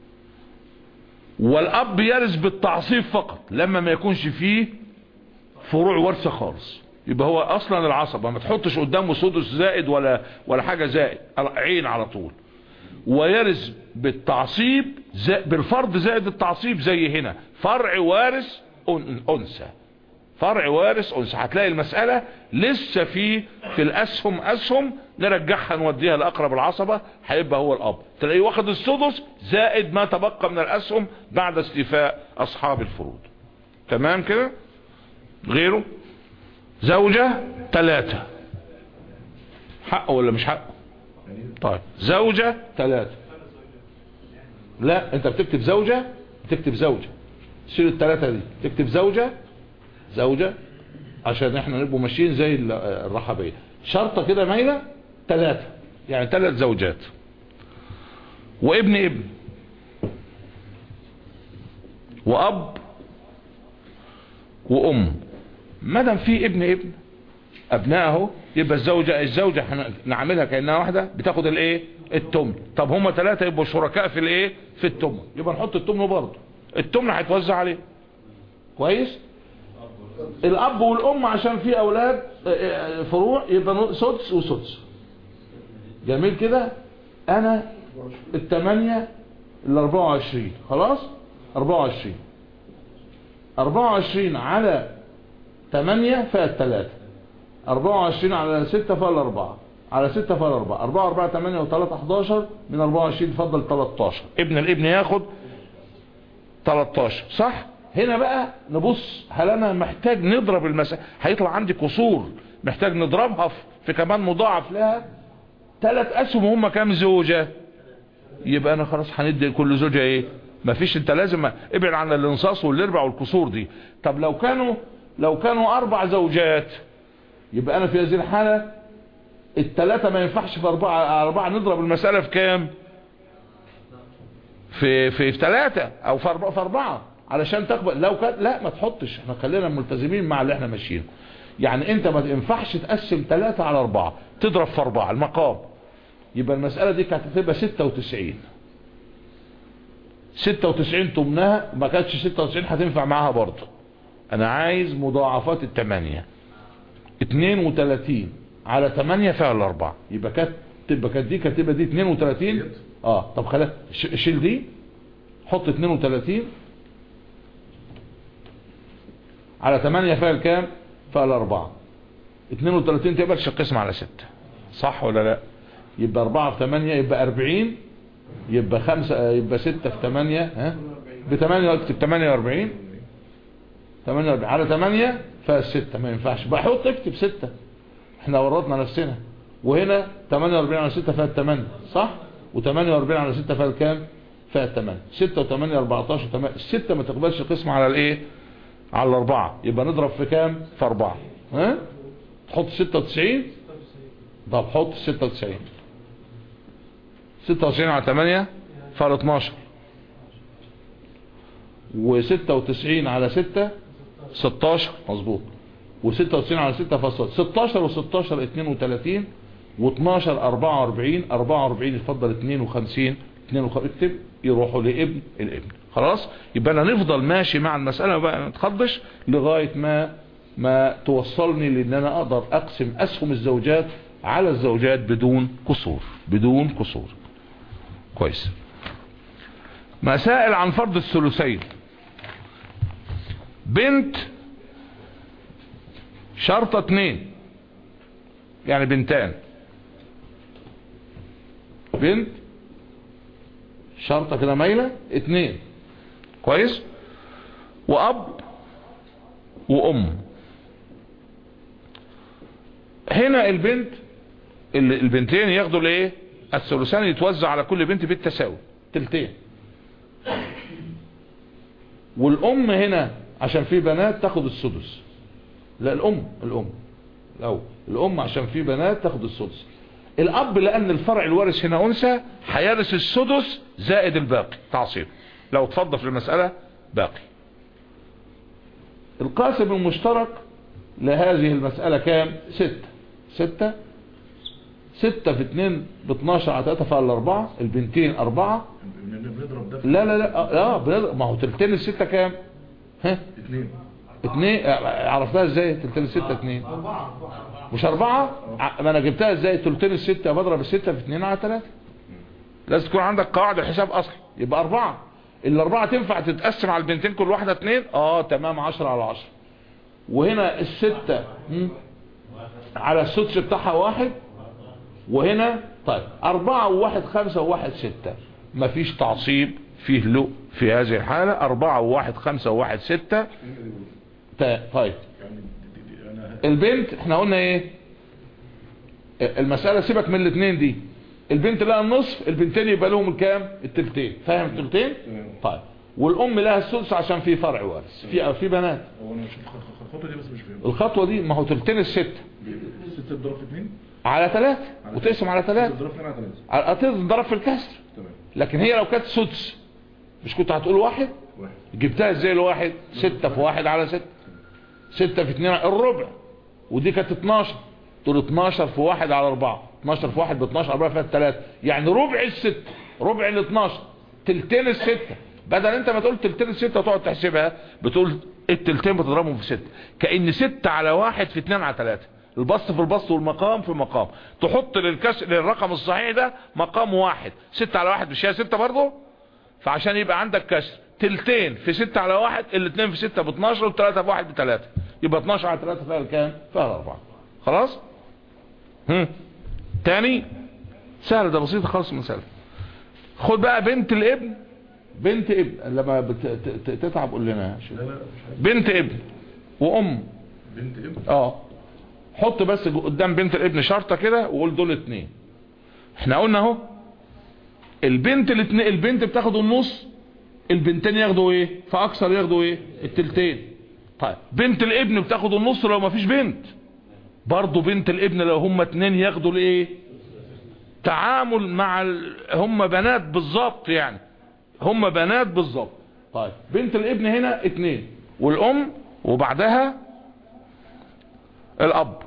والاب يرث بالتعصيب فقط لما ما يكونش فيه فروع ورثة خالص يبقى هو اصلا العصبة ما تحطش قدامه سدس زائد ولا ولا حاجة زائد عين على طول ويرث بالتعصيب زي بالفرض زائد التعصيب زي هنا فرع وارث انثى فرع وارث انثى هتلاقي المسألة لسه في في الاسهم اسهم نرجعها نوديها لاقرب العصبة هيبقى هو الاب تلاقيه واخد السدس زائد ما تبقى من الاسهم بعد استيفاء اصحاب الفروض تمام كده غيره زوجة ثلاثة حقه ولا مش حقه طيب زوجة ثلاثة لا انت بتكتب زوجة بتكتب زوجة شيل الثلاثة دي تكتب زوجة زوجة عشان احنا نبقوا ماشيين زي الرحبية شرطة كده مايلة ثلاثة يعني ثلاث زوجات وابن ابن واب وام مادام في ابن ابن ابنائه يبقى الزوجة الزوجة نعملها كأنها واحدة بتاخد الايه التمن طب هما ثلاثة يبقوا شركاء في الايه في التمن يبقى نحط التمن برضه التمن هيتوزع عليه كويس الاب والام عشان في اولاد فروع يبقى سدس وسدس جميل كده انا الثمانية ال 24 خلاص 24 24 على 8 فيها الثلاثة 24 على 6 فيها الأربعة على 6 فيها الأربعة 4 4 8 و3 11 من 24 تفضل 13 ابن الابن ياخد 13 صح هنا بقى نبص هل انا محتاج نضرب المسألة هيطلع عندي قصور محتاج نضربها في كمان مضاعف لها ثلاث اسهم هم كام زوجة يبقى انا خلاص هندي كل زوجة ايه مفيش انت لازم ابعد عن الانصاص والاربع والقصور دي طب لو كانوا لو كانوا اربع زوجات يبقى انا في هذه الحالة التلاتة ما ينفعش في اربعة اربعة نضرب المسألة في كام في في في ثلاثة او في اربعة في اربعة علشان تقبل لو كان لا ما تحطش احنا خلينا ملتزمين مع اللي احنا ماشيين يعني انت ما ينفعش تقسم ثلاثة على اربعة تضرب في اربعة المقام يبقى المسألة دي كانت هتبقى 96 96 تمنها ما كانتش 96 هتنفع معاها برضه انا عايز مضاعفات الثمانية 32 على 8 فيها الاربعة يبقى كانت تبقى كانت دي كانت تبقى دي 32 اه طب خلاص شيل دي حط 32 على 8 فيها الكام فيها الاربعة 32 تبقى تقسم على 6 صح ولا لا يبقى 4 في 8 يبقى 40 يبقى 5 يبقى 6 في 8 ها ب 8 اكتب 48 48 على 8 فيها 6 ما ينفعش بحط اكتب 6 احنا ورطنا نفسنا وهنا 48 على 6 فيها 8 صح و48 على 6 فيها الكام فيها 8 6 و8 14 8 الستة ما تقبلش القسم على الايه على الاربعة يبقى نضرب في كام في اربعة ها تحط 96 طب حط 96 96 على 8 فال 12 و96 على 6 16 مظبوط و96 على 6 فصل 16 و16 32 و12 44 44 يفضل 52 52 اكتب يروحوا لابن الابن خلاص يبقى انا نفضل ماشي مع المسألة بقى ما تخضش لغاية ما ما توصلني لان انا اقدر اقسم اسهم الزوجات على الزوجات بدون قصور بدون قصور كويس مسائل عن فرض الثلثين بنت شرطة اتنين يعني بنتان بنت شرطة كده مايلة اتنين كويس واب وام هنا البنت البنتين ياخدوا الايه الثلثان يتوزع على كل بنت بالتساوي تلتين والام هنا عشان في بنات تاخد السدس لا الام الام لو الام عشان في بنات تاخد السدس الاب لان الفرع الوارث هنا انثى هيرث السدس زائد الباقي تعصيب لو اتفضل في المسألة باقي القاسم المشترك لهذه المسألة كام ستة ستة ستة في اتنين ب 12 على 3 فال اربعة البنتين اربعة بنضرب ده في لا لا لا اه بنضرب- ما هو تلتين الستة كام ها اثنين اتنين آه، عرفتها ازاي تلتين الستة اتنين مش اربعة ع- ما انا جبتها ازاي تلتين الستة بضرب الستة في اتنين على تلاتة لازم تكون عندك قواعد الحساب اصلا يبقى اربعة الاربعة تنفع تتقسم على البنتين كل واحدة اتنين اه تمام عشرة على عشرة وهنا الستة مم، على السدس بتاعها واحد وهنا طيب أربعة وواحد خمسة وواحد ستة مفيش تعصيب فيه له في هذه الحالة أربعة وواحد خمسة وواحد ستة تا- طيب يعني دي دي دي انا البنت احنا قلنا ايه المسألة سيبك من الاثنين دي البنت لها النصف البنتين يبقى لهم الكام التلتين فاهم التلتين تمام. طيب والام لها السدس عشان في فرع وارث في في بنات هو انا مش الخطوه دي بس مش فاهم الخطوة دي ما هو تلتين الستة ستة تضرب في اثنين على ثلاثة وتقسم على ثلاثة تضرب في اثنين على ثلاثة تضرب في الكسر تمام لكن هي لو كانت سدس مش كنت هتقول واحد واحد جبتها ازاي الواحد ستة في واحد على ستة ستة في اتنين على- الربع ودي كانت 12 تقول 12 في واحد على اربعة 12 في واحد ب 12 اربعة فيها التلاتة يعني ربع الستة ربع ال 12 تلتين الستة بدل انت ما تقول تلتين الستة وتقعد تحسبها بتقول التلتين بتضربهم في ستة كأن ستة على واحد في اتنين على تلاتة البسط في البسط والمقام في مقام تحط للكسر للرقم الصحيح ده مقام واحد ستة على واحد مش هي ستة برضه فعشان يبقى عندك كسر تلتين في ستة على واحد الاثنين في ستة ب 12 والثلاثة في واحد بثلاثة يبقى 12 على 3 فيها الكام فيها الاربعة خلاص هم تاني سهل ده بسيط خالص من سهل خد بقى بنت الابن بنت ابن لما بت- ت- ت- تتعب قول لنا يا شيخ. لا لا مش عارف بنت ابن وام بنت ابن اه حط بس قدام بنت الابن شرطة كده وقول دول اتنين احنا قلنا اهو البنت الاتنين البنت بتاخد النص البنتين ياخدوا ايه فاكثر ياخدوا ايه التلتين طيب بنت الابن بتاخد النص لو ما فيش بنت برضو بنت الابن لو هم اتنين ياخدوا الايه تعامل مع ال... هم بنات بالظبط يعني هم بنات بالظبط طيب بنت الابن هنا اتنين والام وبعدها الاب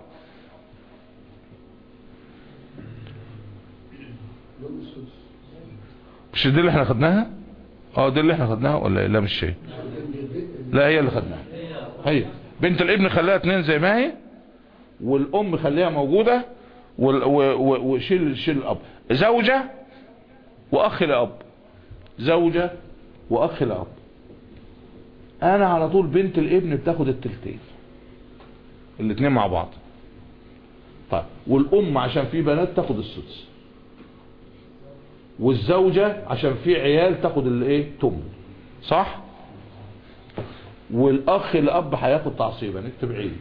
مش دي اللي احنا خدناها اه دي اللي احنا خدناها ولا إيه؟ لا مش هي لا هي اللي خدناها هي بنت الابن خليها اتنين زي ما هي والام خليها موجودة وال- و- و- وشيل شيل الاب زوجة واخ لاب زوجة واخ لاب انا على طول بنت الابن بتاخد التلتين الاتنين مع بعض طيب والام عشان في بنات تاخد السدس والزوجة عشان في عيال تاخد الايه تمن صح والاخ الاب هياخد تعصيبا نكتب عيد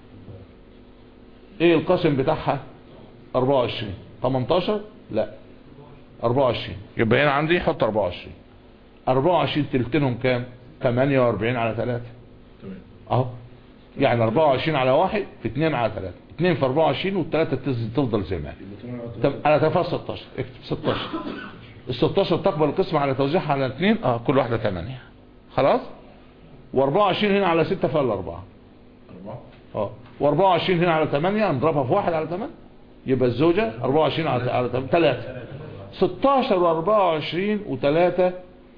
ايه القسم بتاعها 24 18 لا 24 يبقى هنا عندي حط 24 24 تلتينهم كام 48 على 3 تمام اهو يعني 24 على واحد في 2 على 3 2 في 24 والثلاثه تفضل زي ما هي يبقى تمام على طب ثلاثة. على تفاصيل 16 اكتب 16 ال 16 تقبل القسمة على توزيعها على 2 اه كل واحدة 8 خلاص و24 هنا على 6 فيها الاربعة أربعة اه و24 هنا على 8 نضربها في 1 على 8 يبقى الزوجة 24 على على 3 16 و24 و3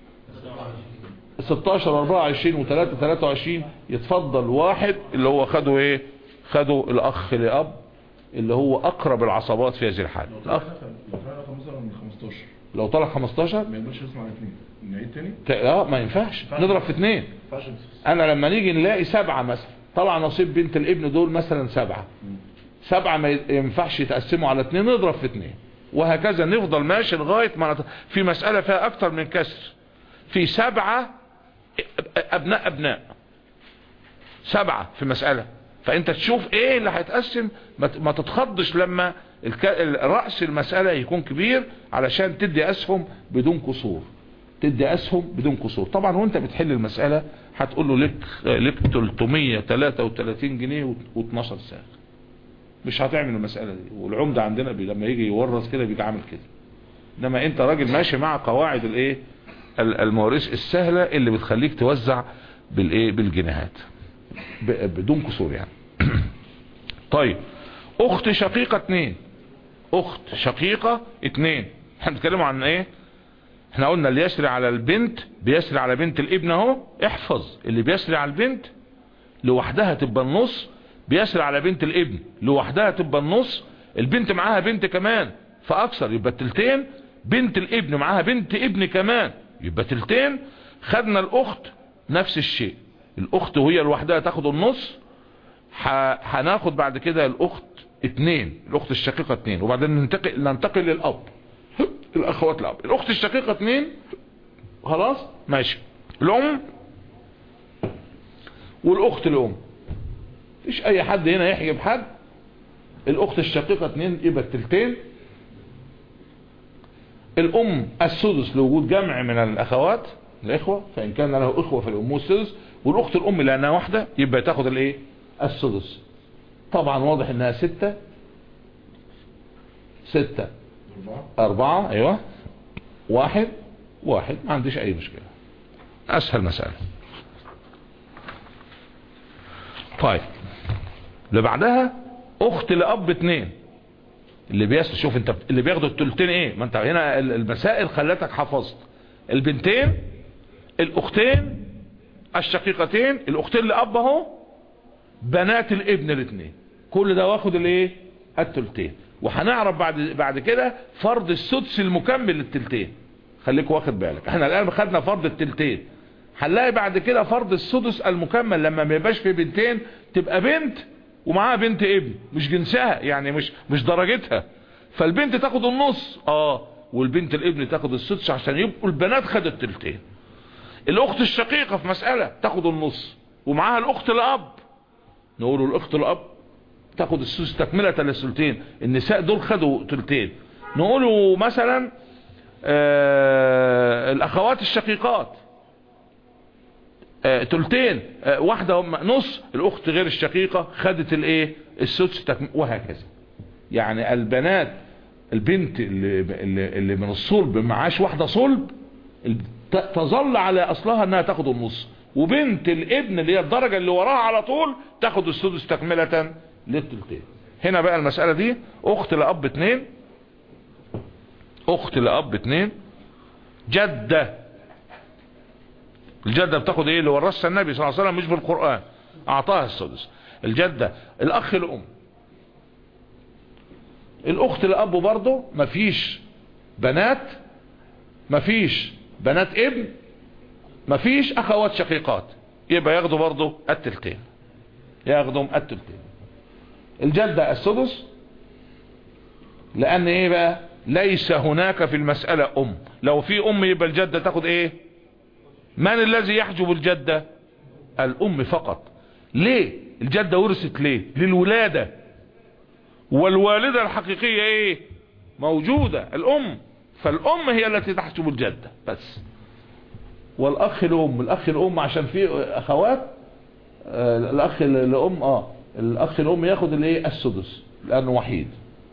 16 و24 و3 23 يتفضل واحد اللي هو خده ايه خده الاخ لاب اللي هو اقرب العصبات في هذه الحالة لو الاخ طلعنا لو طلعنا خمسة من 15 لو طلع 15 ما يقدرش يسمع على اثنين نعيد تاني ت- اه ما ينفعش نضرب في اثنين ما ينفعش انا لما نيجي نلاقي سبعة مثلا طلع نصيب بنت الابن دول مثلا سبعة سبعة ما ينفعش يتقسموا على اثنين نضرب في اثنين وهكذا نفضل ماشي لغاية ما نت... في مسألة فيها اكتر من كسر في سبعة ابناء ابناء سبعة في مسألة فانت تشوف ايه اللي هيتقسم ما ت- ما تتخضش لما الك... رأس المسألة يكون كبير علشان تدي اسهم بدون قصور تدي اسهم بدون قصور طبعا وانت بتحل المسألة هتقول له لك لك 333 جنيه و12 ساغ مش هتعمل المسألة دي والعمدة عندنا بي لما يجي يورث كده بيجي عامل كده انما انت راجل ماشي مع قواعد الايه ال- المواريث السهلة اللي بتخليك توزع بالايه بالجنيهات ب- بدون قصور يعني طيب اخت شقيقة اتنين اخت شقيقة اتنين احنا بنتكلموا عن ايه احنا قلنا اللي يسري على البنت بيسري على بنت الابن اهو احفظ اللي بيسري على البنت لوحدها تبقى النص بيسري على بنت الابن لوحدها تبقى النص البنت معاها بنت كمان فاكثر يبقى التلتين بنت الابن معاها بنت ابن كمان يبقى تلتين خدنا الاخت نفس الشيء الاخت وهي لوحدها تاخد النص ح- هناخد بعد كده الاخت اتنين الاخت الشقيقة اتنين وبعدين ننتقل ننتقل للاب الاخوات الاب الاخت الشقيقة اتنين خلاص ماشي الام والاخت الام مفيش اي حد هنا يحجب حد الاخت الشقيقة اتنين يبقى التلتين الام السدس لوجود جمع من الاخوات الاخوة فان كان له اخوة فالام السدس والاخت الام لانها واحدة يبقى تاخد الايه السدس طبعا واضح انها ستة ستة أربعة اربعة ايوه واحد واحد ما عنديش اي مشكلة اسهل مسألة طيب اللي بعدها اخت لاب اتنين اللي بيس شوف انت اللي بياخدوا التلتين ايه ما انت هنا ال- المسائل خلتك حفظت البنتين الاختين الشقيقتين الاختين لاب اهو بنات الابن الاثنين كل ده واخد الايه التلتين وهنعرف بعد بعد كده فرض السدس المكمل للتلتين خليك واخد بالك احنا الان خدنا فرض التلتين هنلاقي بعد كده فرض السدس المكمل لما ما يبقاش في بنتين تبقى بنت ومعاها بنت ابن مش جنسها يعني مش مش درجتها فالبنت تاخد النص اه والبنت الابن تاخد السدس عشان يبقوا البنات خدوا التلتين الاخت الشقيقة في مسألة تاخد النص ومعاها الاخت الاب نقول الاخت الاب تاخد السدس تكملة للثلثين النساء دول خدوا تلتين نقولوا مثلا آه الاخوات الشقيقات آه تلتين آه واحدة هم نص الاخت غير الشقيقة خدت الايه السدس تكم... وهكذا يعني البنات البنت اللي, اللي, اللي من الصلب معاش واحدة صلب ت- تظل على اصلها انها تاخد النص وبنت الابن اللي هي الدرجة اللي وراها على طول تاخد السدس تكملة للتلتين هنا بقى المسألة دي اخت لاب اتنين اخت لاب اتنين جدة الجدة بتاخد ايه اللي ورثها النبي صلى الله عليه وسلم مش بالقرآن اعطاها السدس الجدة الاخ الام الاخت الاب برضه مفيش بنات مفيش بنات ابن مفيش اخوات شقيقات يبقى ياخدوا برضه التلتين ياخدوا التلتين الجدة السدس لان ايه بقى ليس هناك في المسألة ام لو في ام يبقى الجدة تاخد ايه من الذي يحجب الجدة الام فقط ليه الجدة ورثت ليه للولادة والوالدة الحقيقية ايه موجودة الام فالام هي التي تحجب الجدة بس والاخ الام الاخ الام عشان في اخوات آه الاخ الام اه الاخ الام ياخد الايه السدس لانه وحيد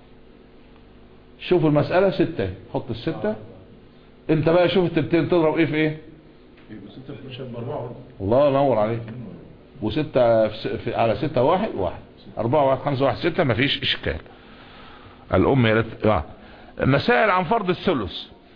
شوف المسألة ستة حط الستة انت بقى شوف التلتين تضرب ايه في ايه يبقى ستة في مشهد بأربعة برضه. الله ينور عليك وستة في س- في على ستة واحد واحد أربعة واحد خمسة واحد ستة مفيش إشكال الأم يا ريت آه. مسائل عن فرض الثلث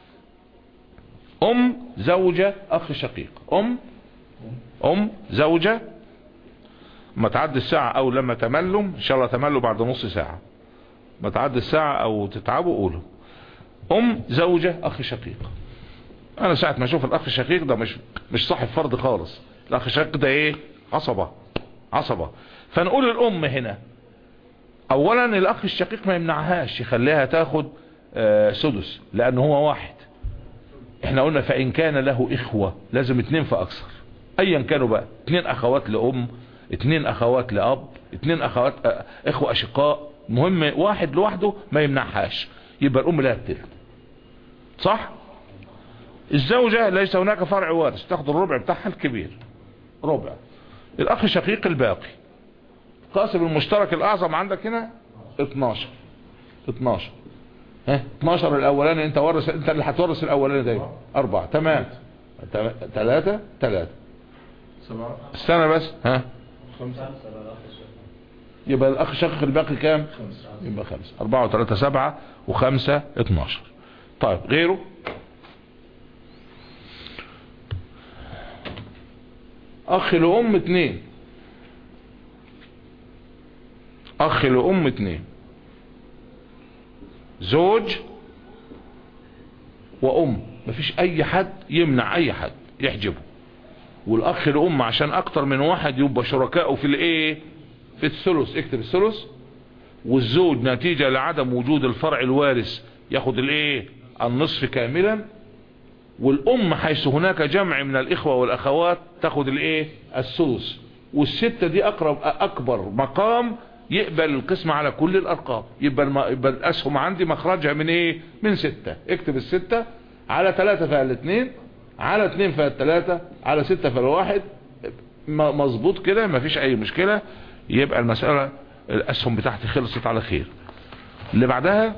أم زوجة أخ شقيق أم أم زوجة ما تعدي الساعة أو لما تملوا إن شاء الله تملوا بعد نص ساعة ما تعدي الساعة أو تتعبوا قولوا أم زوجة أخ شقيق انا ساعة ما اشوف الاخ الشقيق ده مش مش صاحب فرض خالص الاخ الشقيق ده ايه عصبة عصبة فنقول الام هنا اولا الاخ الشقيق ما يمنعهاش يخليها تاخد آه سدس لان هو واحد احنا قلنا فان كان له اخوة لازم اتنين فاكثر ايا كانوا بقى اتنين اخوات لام اتنين اخوات لاب اتنين اخوات آه اخوة اشقاء المهم واحد لوحده ما يمنعهاش يبقى الام لها التلت صح الزوجة ليس هناك فرع وارث تاخد الربع بتاعها الكبير ربع الاخ شقيق الباقي قاسم المشترك الاعظم عندك هنا 12 12 ها 12 الاولاني انت ورث انت اللي هتورث الاولاني دايما اربعة تمام ثلاثة ثلاثة سبعة استنى بس ها خمسة يبقى الاخ شقيق الباقي كام خمسة يبقى خمسة أربعة وثلاثة سبعة وخمسة اتناشر طيب غيره أخ لأم اتنين أخ لأم اتنين زوج وأم مفيش أي حد يمنع أي حد يحجبه والأخ لأم عشان أكتر من واحد يبقى شركائه في الإيه في الثلث اكتب الثلث والزوج نتيجة لعدم وجود الفرع الوارث ياخد الايه النصف كاملا والام حيث هناك جمع من الاخوة والاخوات تاخد الايه السدس والستة دي اقرب اكبر مقام يقبل القسم على كل الارقام يبقى, الم... يبقى الاسهم عندي مخرجها من ايه من ستة اكتب الستة على ثلاثة فيها الاثنين على اثنين فيها الثلاثة على ستة فيها الواحد م- مظبوط كده مفيش اي مشكلة يبقى المسألة الاسهم بتاعتي خلصت على خير اللي بعدها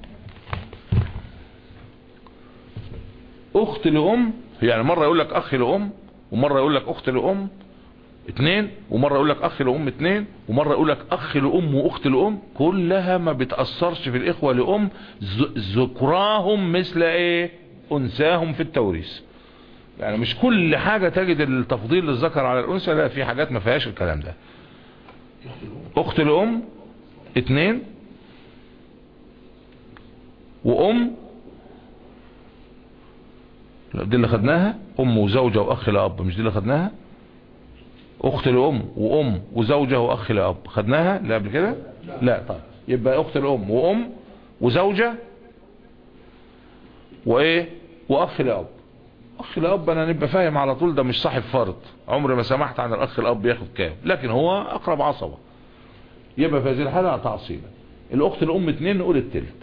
اخت لام يعني مرة يقول لك اخ لام ومرة يقول لك اخت لام اتنين ومرة يقول لك اخ لام اتنين ومرة يقول لك اخ لام واخت لام كلها ما بتأثرش في الاخوة لام ذ- ذكراهم مثل ايه انساهم في التوريث يعني مش كل حاجة تجد التفضيل للذكر على الانثى لا في حاجات ما فيهاش الكلام ده اخت الام اتنين وام لا دي اللي خدناها ام وزوجة واخ لاب مش دي اللي خدناها اخت الام وام وزوجة واخ لاب خدناها لا قبل كده لا طيب يبقى اخت الام وام وزوجة وايه واخ لاب اخ الاب انا نبقى فاهم على طول ده مش صاحب فرض عمري ما سمحت عن الاخ الاب بياخد كام لكن هو اقرب عصبة يبقى في هذه الحالة تعصيبا الاخت الام اتنين نقول التلت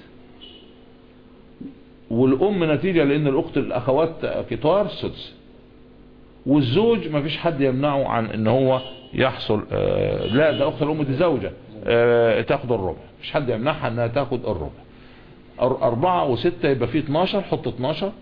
والام نتيجة لان الاخت الاخوات كتار سدس والزوج ما فيش حد يمنعه عن ان هو يحصل آه لا ده اخت الام دي زوجة آه تاخد الربع مش حد يمنعها انها تاخد الربع أر- اربعة وستة يبقى فيه 12 حط 12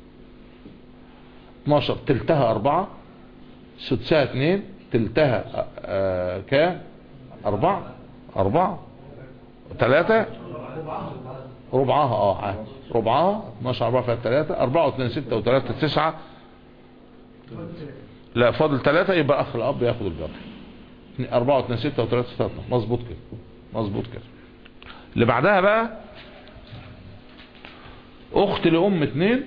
12 تلتها اربعة سدسها اتنين تلتها آه، آه كام اربعة اربعة ثلاثة ربعها اه عادي. ربعها 12 4 فيها 3 4 و2 6 و3 9 لا فاضل 3 يبقى اخ الاب ياخد الباقي 4 و2 6 و3 6 مظبوط كده مظبوط كده اللي بعدها بقى اخت لام اتنين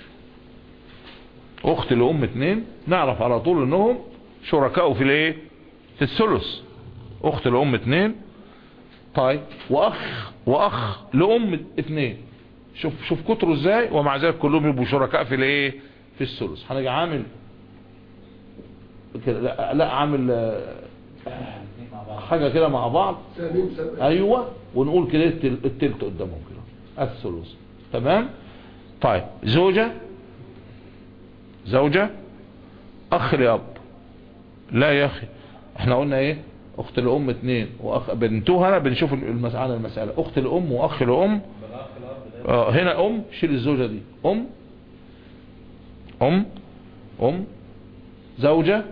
اخت لام اتنين نعرف على طول انهم شركاء في الايه في الثلث اخت لام اتنين طيب واخ واخ لام اتنين شوف شوف كتره ازاي ومع ذلك كلهم يبقوا شركاء في الايه في الثلث هنيجي عامل كده لا, لا عامل آه، حاجه كده مع بعض ايوه ونقول كده التل- التلت قدامهم كده الثلث تمام طيب زوجة زوجة اخ لاب لا يا اخي احنا قلنا ايه اخت الام اتنين واخ بنتوها هنا بنشوف المسألة المسألة اخت الام واخ الام اه هنا ام شيل الزوجة دي ام ام ام زوجة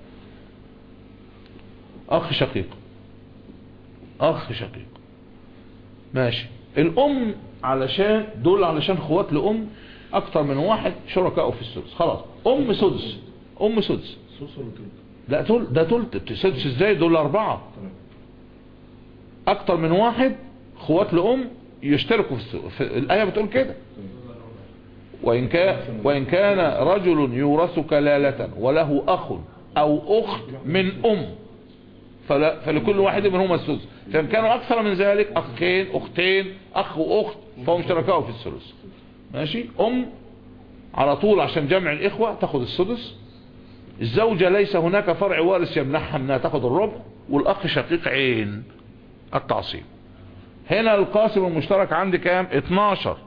اخ شقيق اخ شقيق ماشي الام علشان دول علشان خوات لام اكتر من واحد شركاء في السدس خلاص ام سدس ام سدس سوس ولا تلت لا تل ده تلت سدس ازاي دول اربعة تمام اكتر من واحد خوات لام يشتركوا في, الس- في الايه بتقول كده وان كان وان كان رجل يورث كلالة وله اخ او اخت من ام فلا فلكل واحد منهما السدس فان كانوا اكثر من ذلك اخين اختين اخ واخت فهم شركاء في الثلث ماشي ام على طول عشان جمع الاخوة تاخد السدس الزوجة ليس هناك فرع وارث يمنعها انها تاخد الربع والاخ شقيق عين التعصيب هنا القاسم المشترك عندي كام 12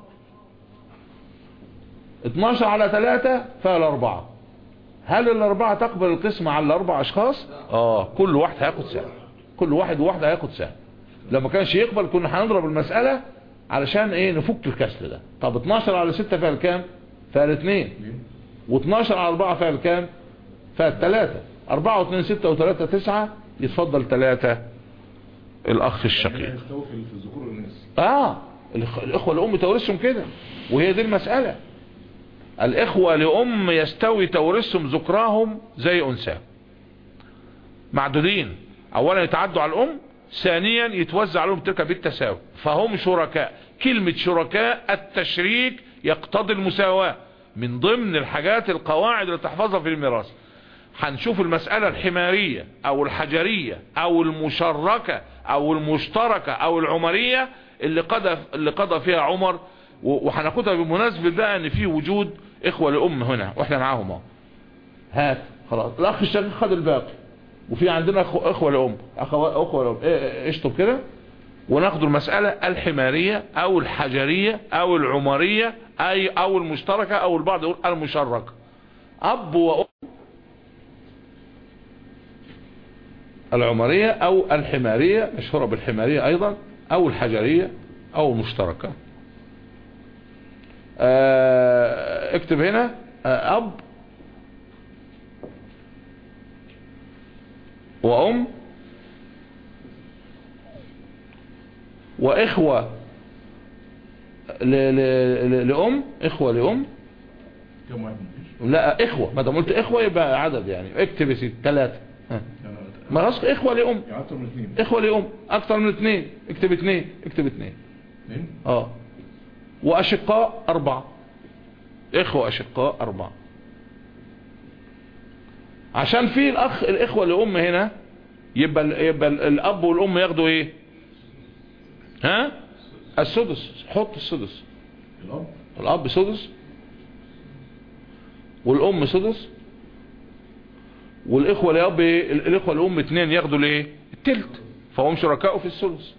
12 على 3 فيها الاربعة هل الاربعة تقبل القسمة على الاربع اشخاص اه كل واحد هياخد سهم كل واحد وواحدة هياخد سهم لو ما كانش يقبل كنا هنضرب المسألة علشان ايه نفك الكسر ده طب 12 على 6 فيها الكام فيها الاثنين و12 على 4 فيها الكام فيها الثلاثة 4 و2 6 و3 9 يتفضل 3 الاخ الشقيق يستوي في في الذكور والناس اه الإخ- الاخوة لأم تورثهم كده وهي دي المسألة الاخوة لأم يستوي تورثهم ذكراهم زي انثاهم معدودين اولا يتعدوا على الام ثانيا يتوزع عليهم تلك بالتساوي فهم شركاء كلمة شركاء التشريك يقتضي المساواة من ضمن الحاجات القواعد اللي تحفظها في الميراث هنشوف المسألة الحمارية او الحجرية او المشركة او المشتركة او العمرية اللي قضى اللي قضى فيها عمر و- وهناخدها بمناسبة بقى ان في وجود اخوة لام هنا واحنا معاهم اهو هات خلاص الاخ الشقيق خد الباقي وفي عندنا أخو- اخوة لام اخوة اخوة لام إيه- إيه- اشطب كده وناخد المسألة الحمارية او الحجرية او العمرية اي او المشتركة او البعض يقول المشركة اب وام العمرية او الحمارية مشهورة بالحمارية ايضا او الحجرية او المشتركة آه، اكتب هنا آه، اب وام واخوة ل... ل... ل... لام اخوة لام كم واحد مفيش لا اخوة ما دام قلت اخوة يبقى عدد يعني اكتب يا سيدي ثلاثة ها. يعني ما غصب اخوة لام يعني اكتر من اثنين اخوة لام اكتر من اثنين اكتب اثنين اكتب اثنين اثنين اه واشقاء اربعة اخوة اشقاء اربعة عشان في الاخ الاخوة لام هنا يبقى ال- يبقى ال- الاب والام ياخدوا ايه ها السدس حط السدس الاب الاب سدس والام سدس والاخوة الاب إيه؟ ال- الاخوة الام اتنين ياخدوا الايه التلت فهم شركاء في الثلث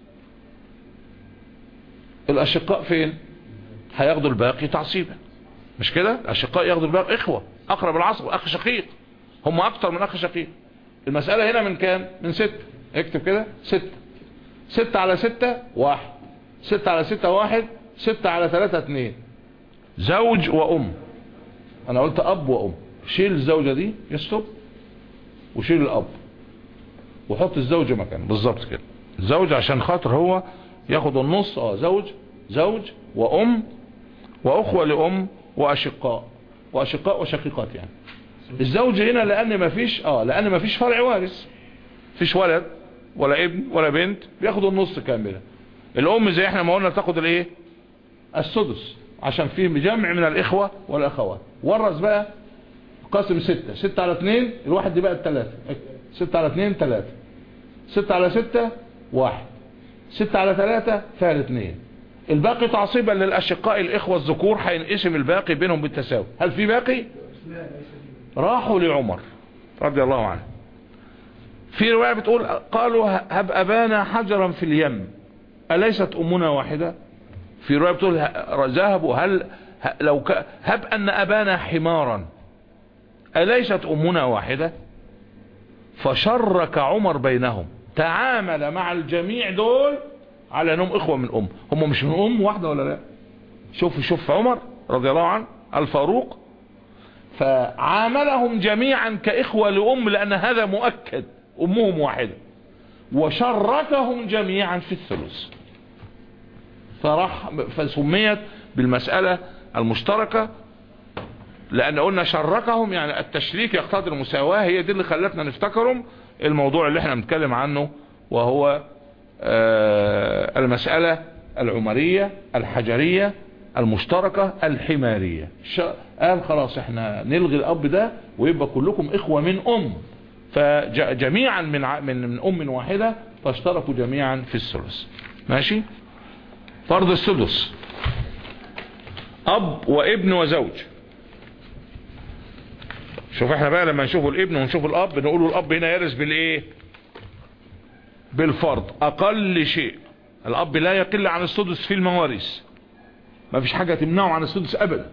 الاشقاء فين هياخدوا الباقي تعصيبا مش كده الاشقاء ياخدوا الباقي اخوة اقرب العصب اخ شقيق هم اكتر من اخ شقيق المسألة هنا من كام من ستة اكتب كده ستة ستة على ستة واحد ستة على ستة واحد ستة على ثلاثة اتنين زوج وام انا قلت اب وام شيل الزوجة دي يستب وشيل الاب وحط الزوجة مكان بالظبط كده زوج عشان خاطر هو ياخد النص اه زوج زوج وام واخوة لام واشقاء واشقاء وشقيقات يعني الزوج هنا لان مفيش اه لان مفيش فرع وارث مفيش ولد ولا ابن ولا بنت بياخدوا النص كاملة الام زي احنا ما قلنا تاخد الايه السدس عشان فيه جمع من الاخوة والاخوات ورث بقى قاسم ستة ستة على اتنين الواحد دي بقى التلاتة ستة على اتنين تلاتة ستة على ستة واحد ستة على ثلاثة فعل اتنين الباقي تعصيبا للأشقاء الإخوة الذكور هينقسم الباقي بينهم بالتساوي هل في باقي راحوا لعمر رضي الله عنه في رواية بتقول قالوا هب أبانا حجرا في اليم أليست أمنا واحدة في رواية بتقول ه- ذهبوا هل ه- لو ك... هب أن أبانا حمارا أليست أمنا واحدة فشرك عمر بينهم تعامل مع الجميع دول على أنهم إخوة من أم هم مش من أم واحدة ولا لا شوف شوف عمر رضي الله عنه الفاروق فعاملهم جميعا كإخوة لأم لأن هذا مؤكد أمهم واحدة وشركهم جميعا في الثلث فراح فسميت بالمسألة المشتركة لأن قلنا شركهم يعني التشريك يقتضي المساواة هي دي اللي خلتنا نفتكرهم الموضوع اللي احنا بنتكلم عنه وهو آه، المسألة العمرية الحجرية المشتركة الحمارية ش- قال خلاص احنا نلغي الأب ده ويبقى كلكم إخوة من أم فجميعا من ع- من من أم واحدة فاشتركوا جميعا في الثلث ماشي فرض السدس أب وابن وزوج شوف احنا بقى لما نشوف الابن ونشوف الاب نقول الاب هنا يرث بالايه بالفرض اقل شيء الاب لا يقل عن السدس في المواريث ما فيش حاجة تمنعه عن السدس ابدا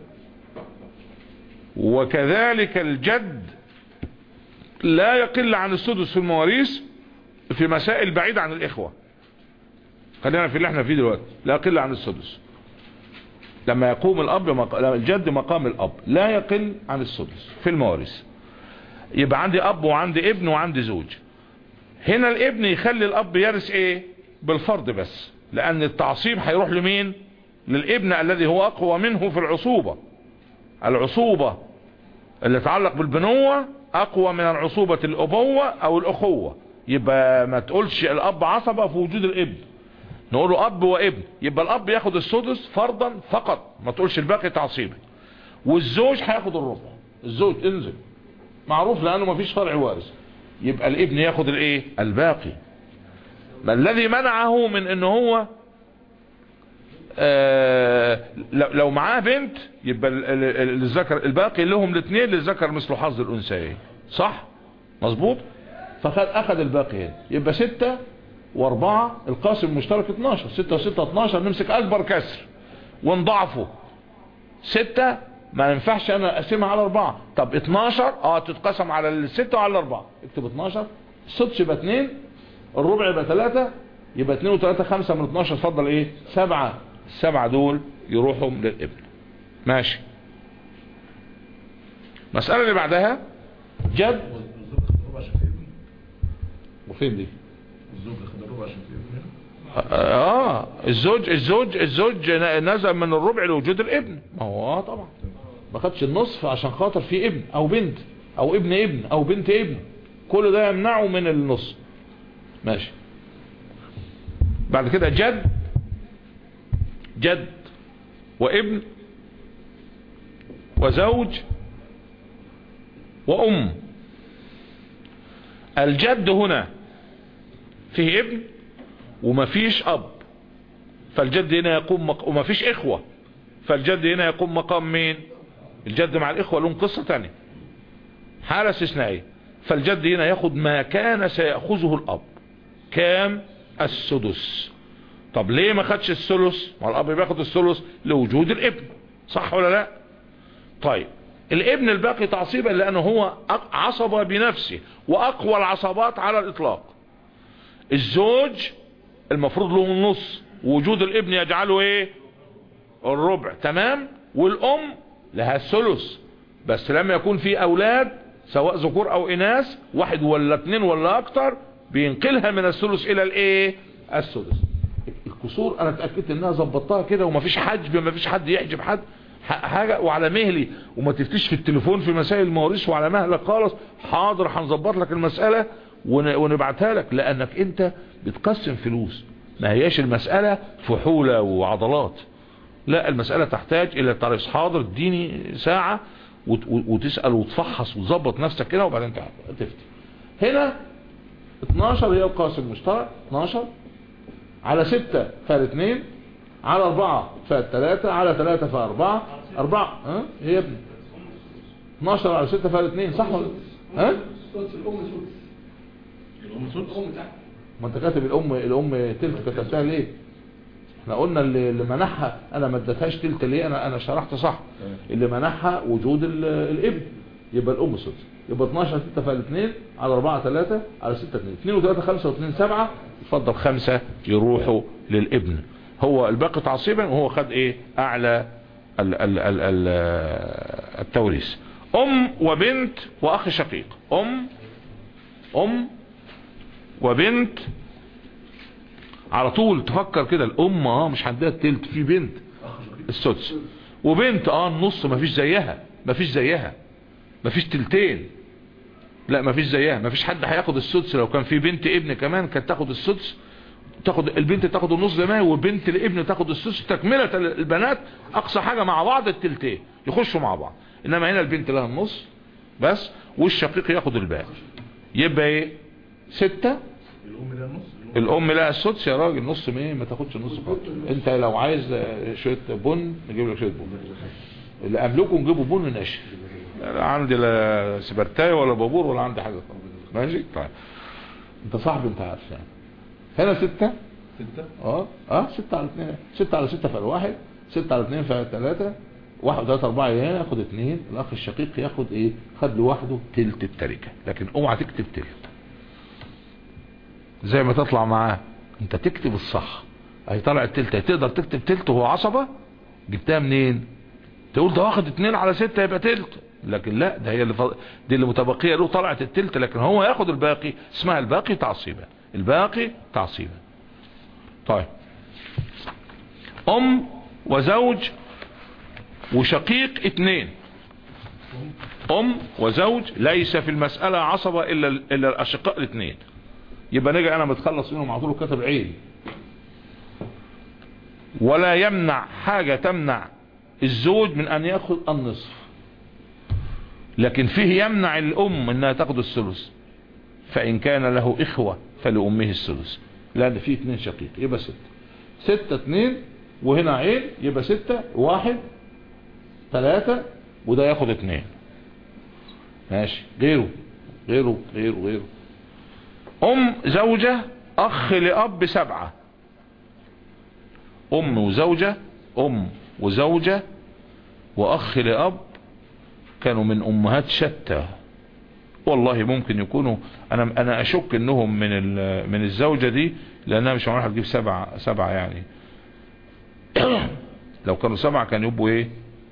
وكذلك الجد لا يقل عن السدس في المواريث في مسائل بعيدة عن الاخوة خلينا في اللي احنا فيه دلوقتي لا يقل عن السدس لما يقوم الاب مق... الجد مقام الاب لا يقل عن السدس في المواريث يبقى عندي اب وعندي ابن وعندي زوج هنا الابن يخلي الاب يرث ايه بالفرض بس لان التعصيب هيروح لمين للابن الذي هو اقوى منه في العصوبة العصوبة اللي تعلق بالبنوة اقوى من العصوبة الابوة او الاخوة يبقى ما تقولش الاب عصبة في وجود الابن نقوله اب وابن يبقى الاب ياخد السدس فرضا فقط ما تقولش الباقي تعصيبي والزوج هياخد الربع الزوج انزل معروف لانه ما فيش فرع وارث يبقى الابن ياخد الايه الباقي ما الذي منعه من ان هو آه لو لو معاه بنت يبقى ال- ال- ال- الذكر الباقي لهم الاثنين للذكر مثل حظ الانثيين صح مظبوط فخد اخذ الباقي هنا يبقى ستة واربعة القاسم المشترك 12 ستة وستة 12 نمسك اكبر كسر ونضعفه ستة ما ينفعش انا اقسمها على اربعة طب 12 اه تتقسم على الستة وعلى الاربعة اكتب 12 السدس يبقى 2 الربع يبقى 3 يبقى 2 و3 5 من 12 اتفضل ايه سبعة السبعة دول يروحوا للابن ماشي المسألة اللي بعدها جد الزوج خد الربع عشان في ابن وفين دي الزوج خد الربع عشان في ابن هنا اه الزوج الزوج الزوج نزل من الربع لوجود الابن ما هو اه طبعا ما خدش النصف عشان خاطر في ابن او بنت او ابن ابن او بنت ابن كل ده يمنعه من النص ماشي بعد كده جد جد وابن وزوج وام الجد هنا فيه ابن ومفيش اب فالجد هنا يقوم مق... ومفيش اخوة فالجد هنا يقوم مقام مين الجد مع الاخوة لهم قصة تانية حالة استثنائية فالجد هنا ياخد ما كان سيأخذه الاب كام السدس طب ليه ما خدش الثلث ما الاب بياخد الثلث لوجود الابن صح ولا لا طيب الابن الباقي تعصيبا لانه هو أق- عصبة بنفسه واقوى العصبات على الاطلاق الزوج المفروض له النص وجود الابن يجعله ايه الربع تمام والام لها الثلث بس لما يكون في اولاد سواء ذكور او اناث واحد ولا اتنين ولا اكتر بينقلها من الثلث الى الايه السدس الكسور انا اتاكدت انها ظبطتها كده ومفيش حجب مفيش حد يحجب حد ح- حاجه وعلى مهلي وما تفتيش في التليفون في مسائل المواريث وعلى مهلك خالص حاضر هنظبط لك المساله ون- ونبعتها لك لانك انت بتقسم فلوس ما هياش المساله فحوله وعضلات لا المسألة تحتاج الى تريس حاضر اديني ساعة وت- وتسأل وتفحص وتظبط نفسك كده وبعدين تع- تفتي هنا 12 هي القاسم المشترك 12 على 6 فال 2 على 4 فال 3 على 3 فال 4 4 ها ايه يا ابني 12 على 6 فال 2 صح ولا ها الام سدس ما انت كاتب الام الام تلت كتبتها ليه احنا قلنا اللي اللي منحها انا ما اديتهاش تلت ليه انا انا شرحت صح اللي منحها وجود ال- الابن يبقى الام سدس يبقى 12 6 فال 2 على 4 3 على 6 2 2 و3 5 و2 7 اتفضل خمسة يروحوا للابن هو الباقي تعصيبا وهو خد ايه اعلى ال ال ال ال التوريث ام وبنت واخ شقيق ام ام وبنت على طول تفكر كده الام اه مش عندها التلت في بنت السدس وبنت اه النص مفيش زيها مفيش زيها مفيش تلتين لا مفيش زيها مفيش حد هياخد السدس لو كان في بنت ابن كمان كانت تاخد السدس تاخد البنت تاخد النص زي ما هي وبنت الابن تاخد السدس تكملة البنات اقصى حاجة مع بعض التلتين يخشوا مع بعض انما هنا البنت لها النص بس والشقيق ياخد الباقي يبقى ايه ستة الام لها نص الام لها السدس يا راجل نص ميه ما تاخدش نص خالص انت لو عايز شويه بن نجيب لك شويه بن اللي املكه نجيبه بن ناشف لا عندي لا سبرتاي ولا بابور ولا عندي حاجه خالص ماشي طيب انت صاحبي انت عارف يعني هنا ستة ستة اه اه ستة على اثنين ستة على ستة فرق واحد ستة على اثنين فرق ثلاثة واحد ثلاثة أربعة هنا ياخد اثنين الأخ الشقيق ياخد إيه؟ خد لوحده تلت التركة لكن اوعى تكتب تلت زي ما تطلع معاه انت تكتب الصح اهي طلع التلت تقدر تكتب تلت وهو عصبة جبتها منين تقول ده واخد اتنين على ستة يبقى تلت لكن لا ده هي اللي فض... دي اللي متبقية له طلعت التلت لكن هو ياخد الباقي اسمها الباقي تعصيبا الباقي تعصيبا طيب ام وزوج وشقيق اتنين ام وزوج ليس في المسألة عصبة الا الا الاشقاء الاثنين يبقى نجي انا متخلص منهم على طول كتب عين ولا يمنع حاجة تمنع الزوج من ان ياخذ النصف لكن فيه يمنع الام انها تاخذ الثلث فان كان له اخوة فلامه الثلث لان فيه اتنين شقيق يبقى ستة ستة اتنين وهنا عين يبقى ستة واحد ثلاثة وده ياخد اتنين ماشي غيره غيره غيره غيره ام زوجة اخ لاب سبعة ام وزوجة ام وزوجة واخ لاب كانوا من امهات شتى والله ممكن يكونوا انا انا اشك انهم من من الزوجة دي لانها مش معروف هتجيب سبعة سبعة يعني لو كانوا سبعة كانوا يبقوا ايه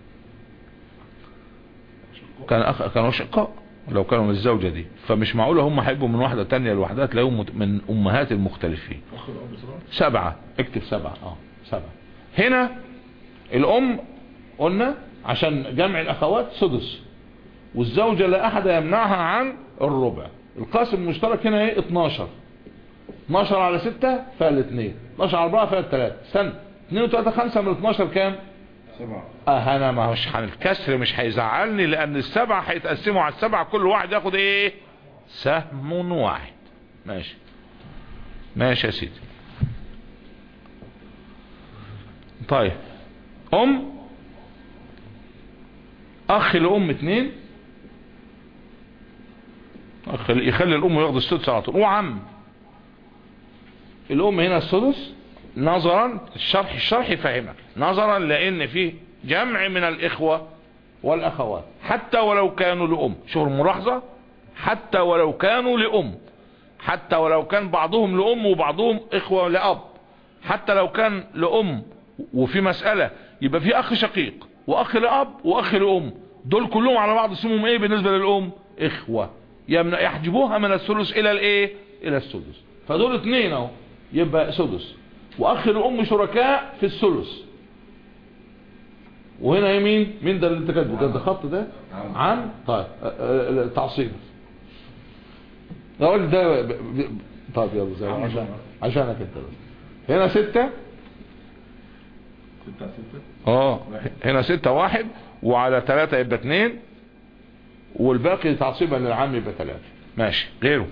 كان أخ... كانوا شقاء لو كانوا من الزوجة دي فمش معقولة هم هيبقوا من واحدة تانية لوحدها تلاقيهم مت... من امهات المختلفين اخ الاب سبعة سبعة اكتب سبعة اه سبعة هنا الام قلنا عشان جمع الاخوات سدس والزوجة لا احد يمنعها عن الربع القاسم المشترك هنا ايه 12 12 على 6 فيها الاثنين 12 على 4 فيها الثلاثة استنى 2 و3 5 من 12 كام سبعة اه انا ما هوش عن الكسر مش هيزعلني لان السبعة هيتقسموا على السبعة كل واحد ياخد ايه سهم واحد ماشي ماشي يا سيدي طيب ام اخ لام اتنين اخ يخلي الام ياخد السدس على طول وعم الام هنا السدس نظرا الشرح الشرح يفهمك نظرا لان فيه جمع من الاخوة والاخوات حتى ولو كانوا لام شوف الملاحظة حتى ولو كانوا لام حتى ولو كان بعضهم لام وبعضهم اخوة لاب حتى لو كان لام وفي مسألة يبقى في اخ شقيق واخ لاب واخ لام دول كلهم على بعض اسمهم ايه بالنسبة للام اخوة يمنع يحجبوها من الثلث الى الايه الى السدس فدول اتنين اهو يبقى سدس واخ الام شركاء في الثلث وهنا يمين مين ده اللي انت كاتبه كان ده خط ده عن طيب أه، أه، تعصيب اقول ده ب- ب- طيب يلا زي عم عشان جمعة. عشانك انت بس. هنا ستة ستة على ستة اه هنا ستة واحد وعلى ثلاثة يبقى اتنين والباقي تعصيبا للعام يبقى ثلاثة ماشي غيره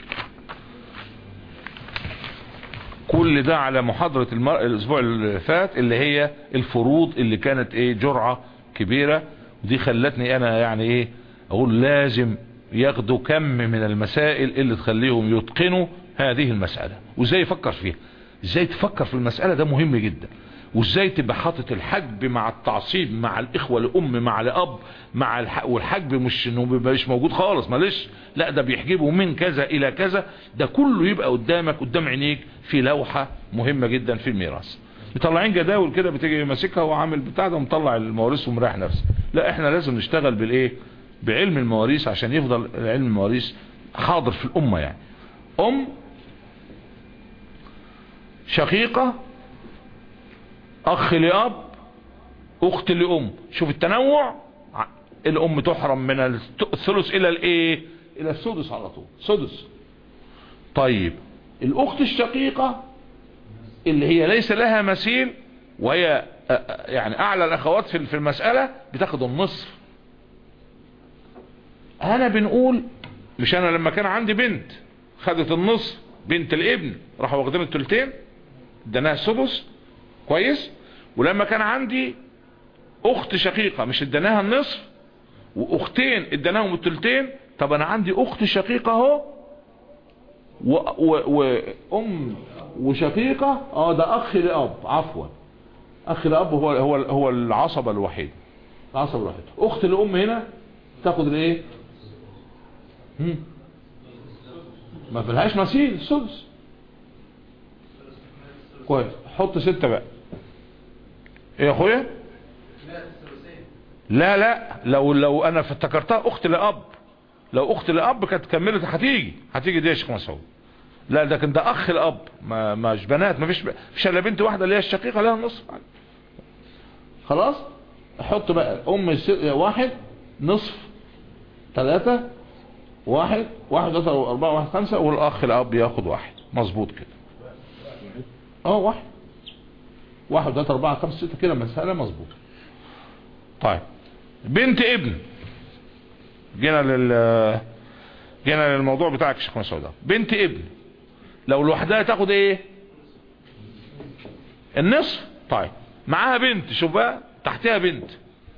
كل ده على محاضرة المر... الاسبوع اللي فات اللي هي الفروض اللي كانت ايه جرعة كبيرة ودي خلتني انا يعني ايه اقول لازم ياخدوا كم من المسائل اللي تخليهم يتقنوا هذه المسألة وازاي يفكر فيها ازاي تفكر في المسألة ده مهم جدا وازاي تبقى حاطط الحجب مع التعصيب مع الاخوة لام مع الاب مع الح... والحجب مش انه بيبقى مش موجود خالص معلش لا ده بيحجبه من كذا الى كذا ده كله يبقى قدامك قدام عينيك في لوحة مهمة جدا في الميراث مطلعين جداول كده بتيجي ماسكها وعامل بتاع ده ومطلع المواريث ومريح نفسه لا احنا لازم نشتغل بالايه بعلم المواريث عشان يفضل علم المواريث حاضر في الامة يعني ام شقيقة اخ لاب اخت لام شوف التنوع ع- الام تحرم من الت- الثلث الى الايه الى السدس على طول سدس طيب الاخت الشقيقة اللي هي ليس لها مثيل وهي أ- أ- يعني اعلى الاخوات في في المسألة بتاخد النصف انا بنقول مش انا لما كان عندي بنت خدت النصف بنت الابن راحوا واخدين التلتين اداناها السدس كويس ولما كان عندي اخت شقيقة مش اداناها النصف واختين اداناهم التلتين طب انا عندي اخت شقيقة اهو و- و- وام وشقيقة اه ده اخ لاب عفوا اخ لاب هو هو هو العصبة الوحيد العصبة الوحيد اخت الام هنا تاخد الايه هم؟ ما فيلهاش مثيل السدس كويس حط ستة بقى ايه يا اخويا لا لا لو لو انا افتكرتها اخت لاب لو اخت لاب كانت كملت هتيجي هتيجي دي يا شيخ مسعود لا ده كان ده اخ الاب ما مش بنات ما فيش فيش الا بنت واحده اللي هي الشقيقه لها النصف خلاص حط بقى ام الس- واحد نصف ثلاثة واحد واحد ثلاثة أربعة واحد خمسة والأخ الأب ياخد واحد مظبوط كده اه واحد واحد ثلاثة أربعة خمسة ستة كده مسألة مظبوط طيب بنت ابن جينا لل جينا للموضوع بتاعك يا شيخ مسعود ده. بنت ابن لو لوحدها تاخد ايه النصف طيب معاها بنت شوف بقى تحتها بنت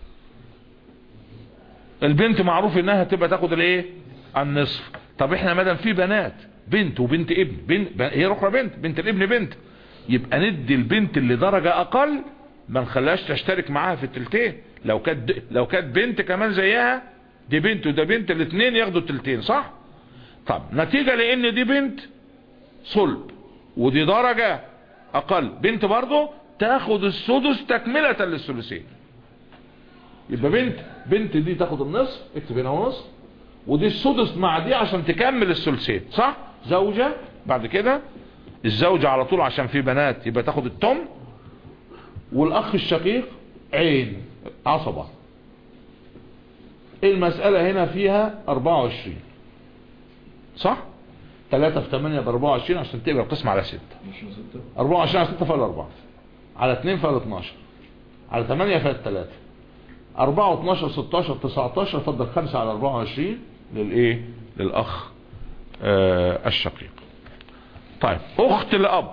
البنت معروف انها تبقى تاخد الايه النصف طب احنا مادام في بنات بنت وبنت ابن بنت ب- هي الاخرى بنت بنت الابن بنت يبقى ندي البنت اللي درجة اقل ما نخليهاش تشترك معاها في التلتين لو كانت لو كانت بنت كمان زيها دي بنت وده بنت الاثنين ياخدوا التلتين صح طب نتيجة لان دي بنت صلب ودي درجة اقل بنت برضه تاخد السدس تكملة للثلثين يبقى بنت بنت دي تاخد النصف اكتب هنا ونصف ودي السدس مع دي عشان تكمل الثلثين صح زوجة بعد كده الزوجة على طول عشان في بنات يبقى تاخد التم والاخ الشقيق عين عصبة المسألة هنا فيها 24 صح 3 في 8 ب 24 عشان تقبل القسم على 6 24 على 6 فال 4 على 2 فال 12 على 8 فال 3 4 و12 16 19 فضل 5 على 24 للايه للاخ آه الشقيق طيب اخت الاب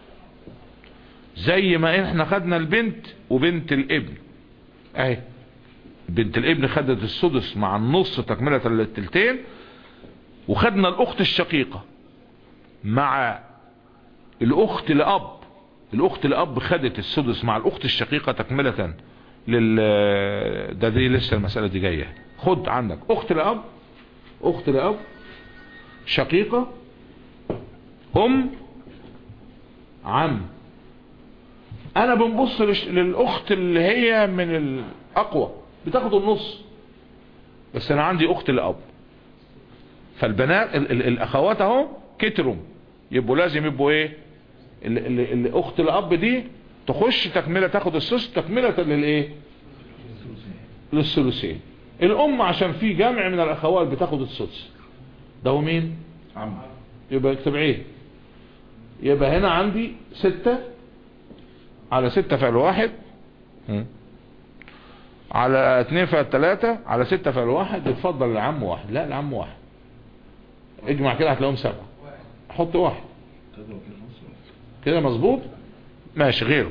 زي ما احنا خدنا البنت وبنت الابن اهي بنت الابن خدت السدس مع النص تكملة للتلتين وخدنا الاخت الشقيقة مع الاخت الاب الاخت الاب خدت السدس مع الاخت الشقيقة تكملة لل ده دي لسه المسألة دي جاية خد عندك اخت الاب اخت الاب شقيقة ام عم انا بنبص لش- للاخت اللي هي من الاقوى بتاخد النص بس انا عندي اخت الاب فالبنات ال ال الاخوات اهو كتروا يبقوا لازم يبقوا ايه ال ال ال اخت الاب دي تخش تكمله تاخد السدس تكمله للايه للثلثين الام عشان في جمع من الاخوات بتاخد السدس ده هو مين عم يبقى اكتب ايه يبقى هنا عندي ستة على ستة فعل واحد م. على اتنين فعل تلاتة على ستة فعل واحد يتفضل العم واحد لا العم واحد اجمع كده هتلاقيهم سبعة حط واحد تضرب في النص كده مظبوط ماشي غيره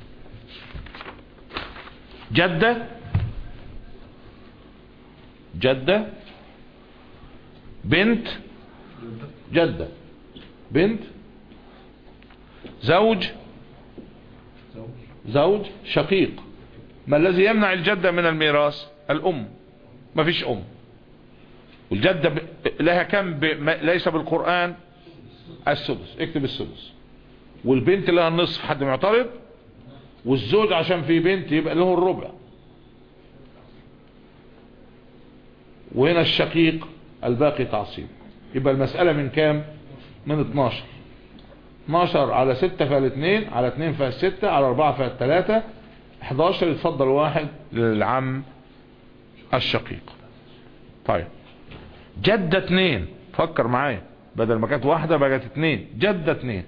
جدة جدة بنت جدة بنت زوج زوج زوج شقيق ما الذي يمنع الجدة من الميراث الأم ما فيش أم والجدة ب... لها كم ب... ما... ليس بالقرآن السدس اكتب السدس والبنت لها النصف حد معترض والزوج عشان في بنت يبقى له الربع وهنا الشقيق الباقي تعصيب يبقى المسألة من كام من 12 12 على 6 فال 2 على 2 فال 6 على 4 فال 3 11 يتفضل واحد للعم الشقيق طيب جدة 2 فكر معايا بدل ما كانت واحدة بقت 2 جدة 2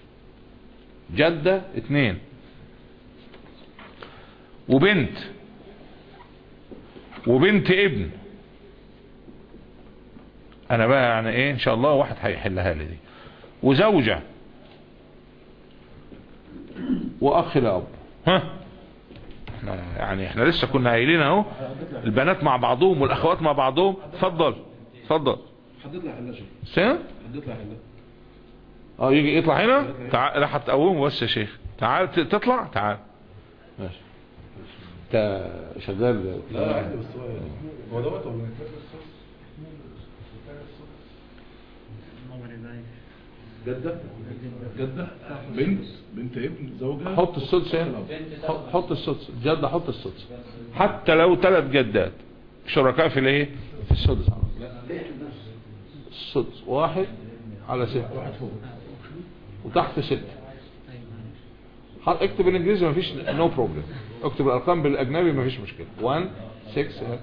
جدة 2 وبنت وبنت ابن انا بقى يعني ايه ان شاء الله واحد هيحلها لي دي وزوجة واخ الاب ها احنا يعني احنا لسه كنا قايلين اهو البنات مع بعضهم والاخوات مع بعضهم اتفضل اتفضل حدد لها حلها شيخ سنة حدد لها حلها اه يجي يطلع هنا تعال لا هتقومه بس يا شيخ تعال ت- تطلع تعال ماشي انت شغال لا لا عادي بس هو هو دوت ولا جدة جدة بنت بنت ابن زوجة حط السدس هنا حط- حط السدس جد حط السدس حتى لو ثلاث جدات شركاء في الايه في السدس السدس واحد على ستة وتحت ستة حط- اكتب بالانجليزي مفيش نو بروبلم اكتب الارقام بالاجنبي مفيش مشكلة 1 6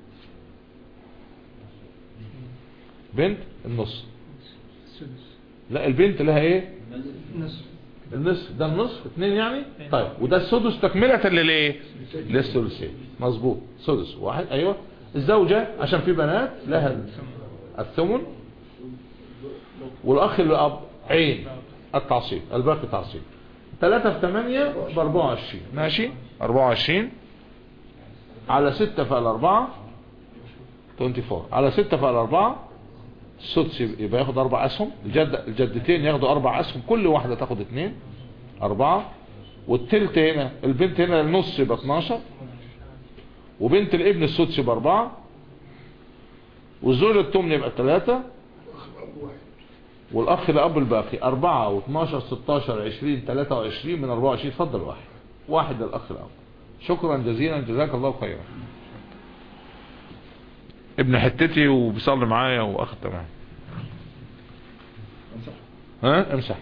بنت النص لا البنت لها ايه النصف ده النصف اتنين يعني طيب وده السدس تكملة للايه للثلثين مظبوط سدس واحد ايوه الزوجة عشان في بنات لها الثمن والاخ اللي اب عين التعصيب الباقي تعصيب 3 في 8 ب 24 ماشي 24 على 6 في الأربعة 24 على 6 في الأربعة السدس يبقى ياخد أربع أسهم الجد الجدتين ياخدوا أربع أسهم كل واحدة تاخد اتنين أربعة والتلت هنا البنت هنا النص يبقى 12 وبنت الابن السدس يبقى أربعة والزوج التمن يبقى ثلاثة والأخ الأب الباقي أربعة و12 16 20 23 من 24 اتفضل واحد واحد للأخ الأب شكرا جزيلا جزاك الله خيرا ابن حتتي وبيصلي معايا واخد تمام ها امسح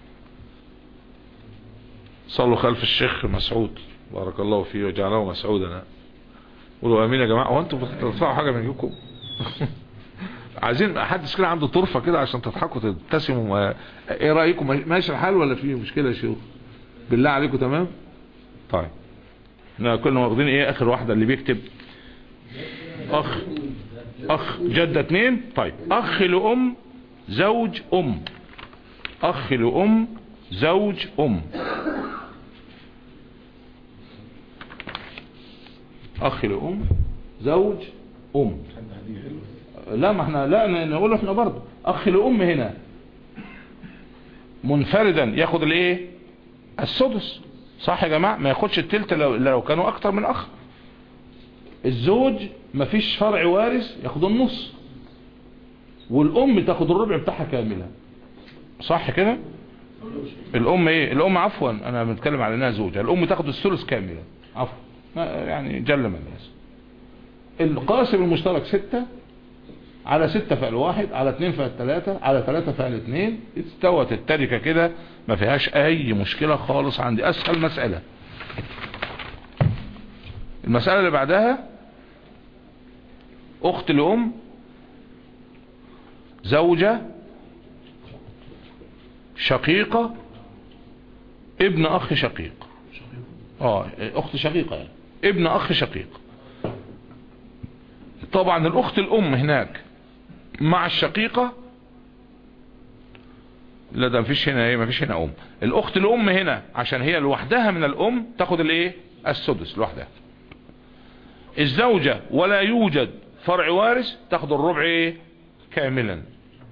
صلوا خلف الشيخ مسعود بارك الله فيه وجعله مسعودا قولوا امين يا جماعه هو انتوا بتدفعوا حاجه من جيبكم عايزين حد كده عنده طرفه كده عشان تضحكوا تبتسموا و... ايه رايكم ماشي الحال ولا في مشكله يا شيوخ بالله عليكم تمام طيب احنا كنا واخدين ايه اخر واحده اللي بيكتب اخ اخ جدة اتنين طيب اخ لام زوج ام اخ لام زوج ام اخ لام زوج ام لا ما احنا لا نقول احنا برضه اخ لام هنا منفردا ياخد الايه السدس صح يا جماعه ما ياخدش التلت لو, لو كانوا اكتر من اخ الزوج مفيش فرع وارث ياخد النص والام تاخد الربع بتاعها كاملا صح كده الام ايه الام عفوا انا بنتكلم على انها زوجة الام تاخد الثلث كاملا عفوا يعني جل من الناس القاسم المشترك ستة على ستة فعل واحد على اتنين فعل ثلاثة على ثلاثة فعل اتنين استوت التركة كده ما فيهاش اي مشكلة خالص عندي اسهل مسألة المسألة اللي بعدها اخت لام زوجة شقيقة ابن اخ شقيق اه اخت شقيقة يعني ابن اخ شقيق طبعا الاخت الام هناك مع الشقيقة لا ده مفيش هنا ايه مفيش هنا ام الاخت الام هنا عشان هي لوحدها من الام تاخد الايه السدس لوحدها الزوجة ولا يوجد فرع وارث تاخد الربع ايه كاملا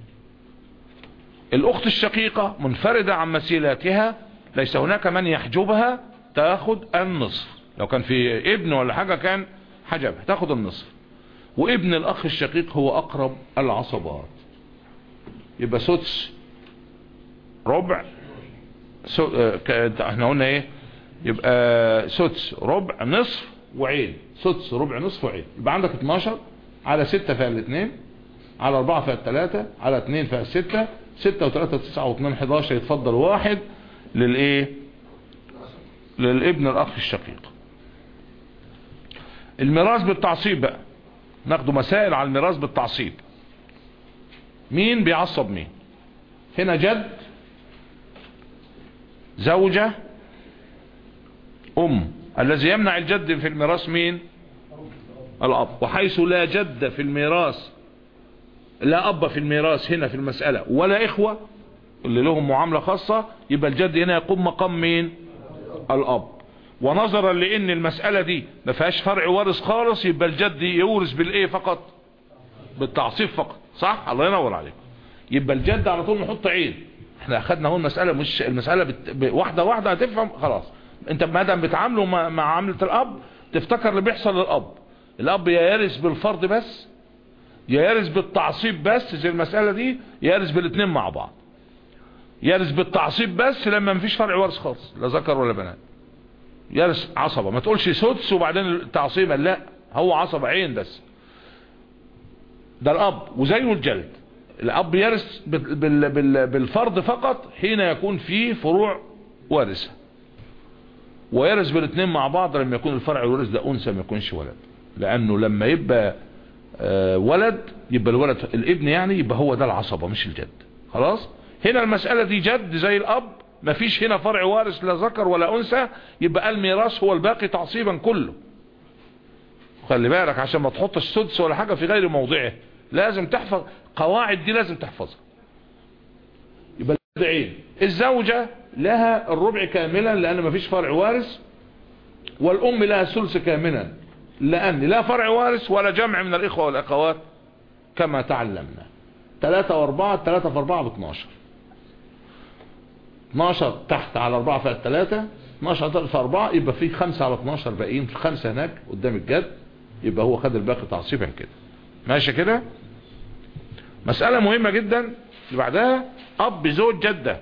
الاخت الشقيقة منفردة عن مسيلاتها ليس هناك من يحجبها تاخد النصف لو كان في ابن ولا حاجة كان حجبها تاخد النصف وابن الاخ الشقيق هو اقرب العصبات يبقى سدس ربع سو... اه... احنا قلنا ايه يبقى سدس ربع نصف وعين سدس ربع نصف وعين يبقى عندك 12 على 6 فعل 2 على 4 فعل 3 على 2 فعل 6 6 و3 9 و2 11 يتفضل واحد للايه للابن الاخ الشقيق الميراث بالتعصيب بقى ناخده مسائل على الميراث بالتعصيب مين بيعصب مين هنا جد زوجة ام الذي يمنع الجد في الميراث مين الاب وحيث لا جد في الميراث لا اب في الميراث هنا في المسألة ولا اخوة اللي لهم معاملة خاصة يبقى الجد هنا يقوم مقام مين الاب ونظرا لان المسألة دي ما فيهاش فرع وارث خالص يبقى الجد يورث بالايه فقط بالتعصيب فقط صح الله ينور عليك يبقى الجد على طول نحط عين احنا اخدنا اهو المسألة مش المسألة بت... ب... واحدة واحدة هتفهم خلاص انت ما دام بتعامله مع... مع عاملة الاب تفتكر اللي بيحصل للاب الاب يا يرث بالفرض بس يا يرث بالتعصيب بس زي المسألة دي يرث بالاثنين مع بعض يرث بالتعصيب بس لما مفيش فرع وارث خالص لا ذكر ولا بنات يرث عصبة ما تقولش سدس وبعدين التعصيبا لا هو عصبة عين بس ده الاب وزيه الجلد الاب يرث بال- بال- بال- بالفرض فقط حين يكون فيه فروع وارثة ويرث بالاثنين مع بعض لما يكون الفرع الوارث ده انثى ما يكونش ولد لانه لما يبقى آه، ولد يبقى الولد الابن يعني يبقى هو ده العصبة مش الجد خلاص هنا المسألة دي جد زي الاب مفيش هنا فرع وارث لا ذكر ولا انثى يبقى الميراث هو الباقي تعصيبا كله خلي بالك عشان ما تحطش سدس ولا حاجة في غير موضعه لازم تحفظ قواعد دي لازم تحفظها يبقى العين الزوجة لها الربع كاملا لان مفيش فرع وارث والام لها الثلث كاملا لان لا فرع وارث ولا جمع من الاخوة والاخوات كما تعلمنا ثلاثة واربعة ثلاثة في اربعة باثناشر 12 تحت على 4 في 3 12 في 4 يبقى في 5 على 12 باقيين في 5 هناك قدام الجد يبقى هو خد الباقي تعصيبا كده ماشي كده مسألة مهمة جدا اللي بعدها أب زوج جدة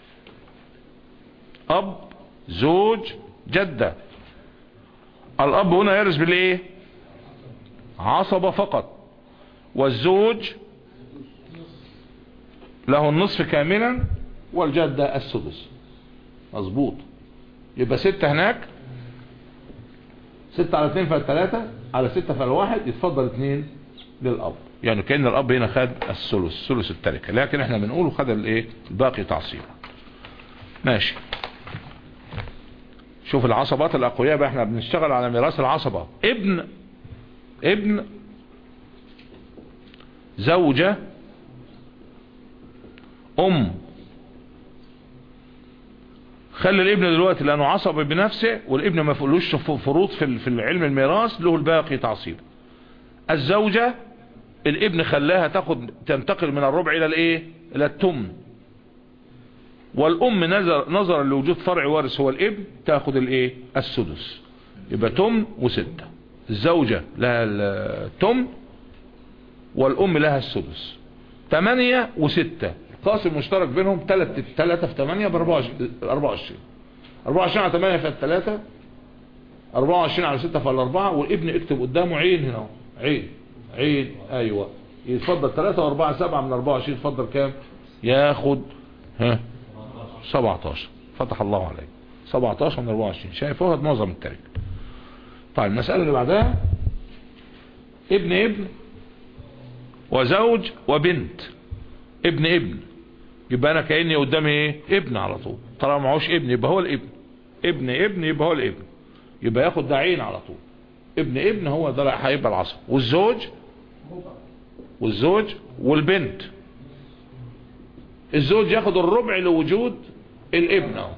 أب زوج جدة الأب هنا يرث بالإيه عصبة فقط والزوج له النصف كاملا والجدة السدس مظبوط يبقى ستة هناك ستة على اتنين فالتلاتة على ستة فالواحد يتفضل اتنين للأب يعني كأن الأب هنا خد الثلث ثلث التركة لكن احنا بنقوله خد الايه الباقي تعصيبا ماشي شوف العصبات الأقوياء بقى احنا بنشتغل على ميراث العصبة ابن ابن زوجة أم خلي الابن دلوقتي لانه عصبي بنفسه والابن ما فيهوش فروض في في علم الميراث له الباقي تعصيب الزوجة الابن خلاها تاخد تنتقل من الربع الى الايه الى التمن والام نظر نظرا لوجود فرع وارث هو الابن تاخد الايه السدس يبقى تمن وستة الزوجة لها التمن والام لها السدس تمانية وستة قاسم مشترك بينهم تلاتة تلاتة في تمانية باربعة وعشرين اربعة وعشرين على تمانية في التلاتة اربعة وعشرين على ستة في الاربعة والابن اكتب قدامه عين هنا اهو. عين عين ايوه يتفضل تلاتة واربعة سبعة من اربعة وعشرين يتفضل كام ياخد ها سبعتاشر فتح الله عليك سبعتاشر من اربعة وعشرين شايف هو معظم الترك طيب المسألة اللي بعدها ابن ابن وزوج وبنت ابن ابن يبقى انا كأني قدامي ايه ابن على طول طالما معهوش ابن يبقى هو الابن ابن ابن يبقى هو الابن يبقى ياخد ده عين على طول ابن ابن هو ده هيبقى العصب والزوج والزوج والبنت الزوج ياخد الربع لوجود الابن اهو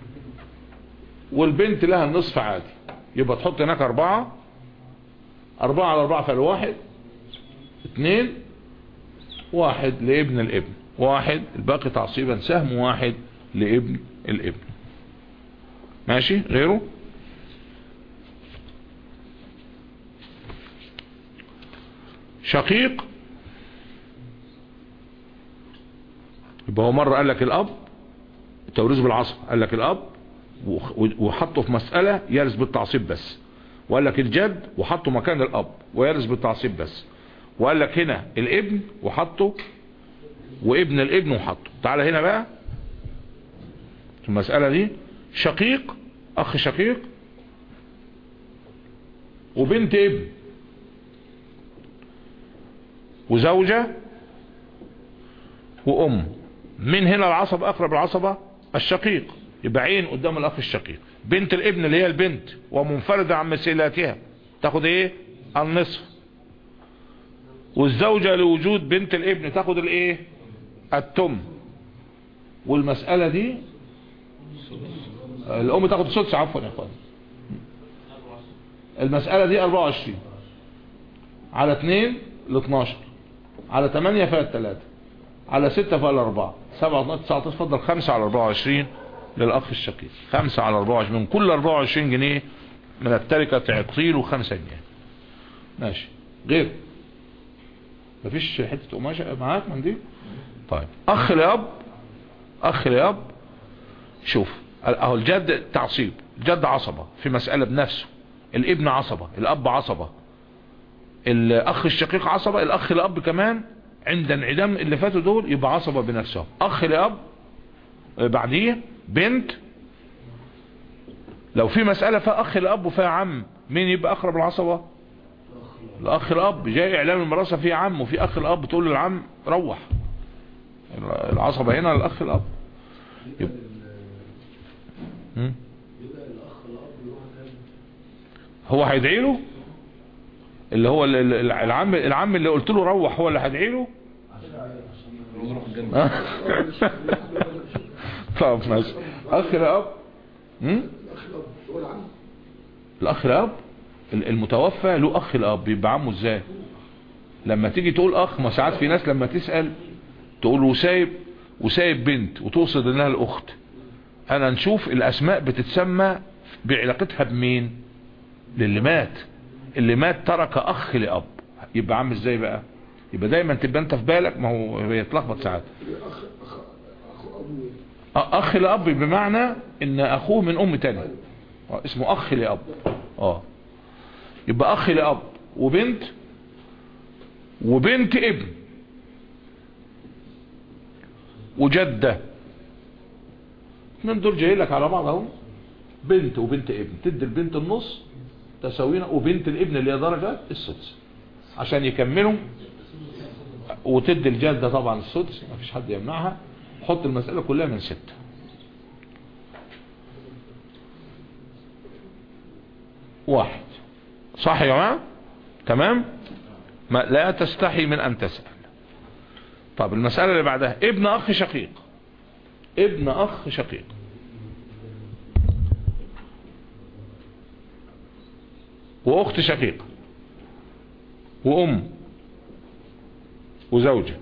والبنت لها النصف عادي يبقى تحط هناك اربعة اربعة على اربعة فالواحد اتنين واحد لابن الابن واحد الباقي تعصيبا سهم واحد لابن الابن ماشي غيره شقيق يبقى هو مرة قال لك الاب التوريث بالعصب قال لك الاب وحطه في مسألة يرث بالتعصيب بس وقال لك الجد وحطه مكان الاب ويرث بالتعصيب بس وقال لك هنا الابن وحطه وابن الابن وحطه تعال هنا بقى في المسألة دي شقيق اخ شقيق وبنت ابن وزوجة وام من هنا العصب اقرب العصبة الشقيق يبقى عين قدام الاخ الشقيق بنت الابن اللي هي البنت ومنفردة عن مسيلاتها تاخد ايه النصف والزوجة لوجود بنت الابن تاخد الايه التم والمسألة دي الام تاخد السدس عفوا يا اخوان المسألة دي 24 على 2 ل 12 على 8 فيها 3 على 6 فيها 4 7 12 19 تفضل 5 على 24 للاخ الشقيق 5 على 24 من كل 24 جنيه من التركة تعطيله 5 جنيه ماشي غير مفيش حتة قماشة معاك من دي طيب اخ لاب اخ لاب شوف اهو الجد تعصيب الجد عصبة في مسألة بنفسه الابن عصبة الاب عصبة الاخ الشقيق عصبة الاخ الاب كمان عند انعدام اللي فاتوا دول يبقى عصبة بنفسهم اخ لاب آه، بعديه بنت لو في مسألة فيها اخ لاب وفيها عم مين يبقى اقرب العصبة الاخ الاب جاي اعلام المراسة في عم وفي اخ الاب تقول للعم روح العصبة هنا الاخ الاب يبقى مم. هو هيدعي له اللي هو ال- ال- العم العم اللي قلت له روح هو اللي هيدعي له يروح الجنة طب ماشي اخ الاب مم؟ الاخ الاب ال- المتوفى له اخ الاب بيبقى عمه ازاي لما تيجي تقول اخ ما ساعات في ناس لما تسأل تقول وسايب وسايب بنت وتقصد انها الاخت انا نشوف الاسماء بتتسمى بعلاقتها بمين للي مات اللي مات ترك اخ لاب يبقى عم ازاي بقى يبقى دايما تبقى انت في بالك ما هو بيتلخبط ساعات اخ لاب بمعنى ان اخوه من ام تانية آه، اسمه اخ لاب اه يبقى اخ لاب وبنت وبنت ابن وجدة من دول جاي لك على بعض اهو بنت وبنت ابن تدي البنت النص تساوينا وبنت الابن اللي هي درجة السدس عشان يكملوا وتدي الجدة طبعا السدس مفيش حد يمنعها حط المسألة كلها من ستة واحد صح يا جماعة تمام ما لا تستحي من ان تسأل طب المسألة اللي بعدها ابن اخ شقيق ابن اخ شقيق واخت شقيقة وام وزوجة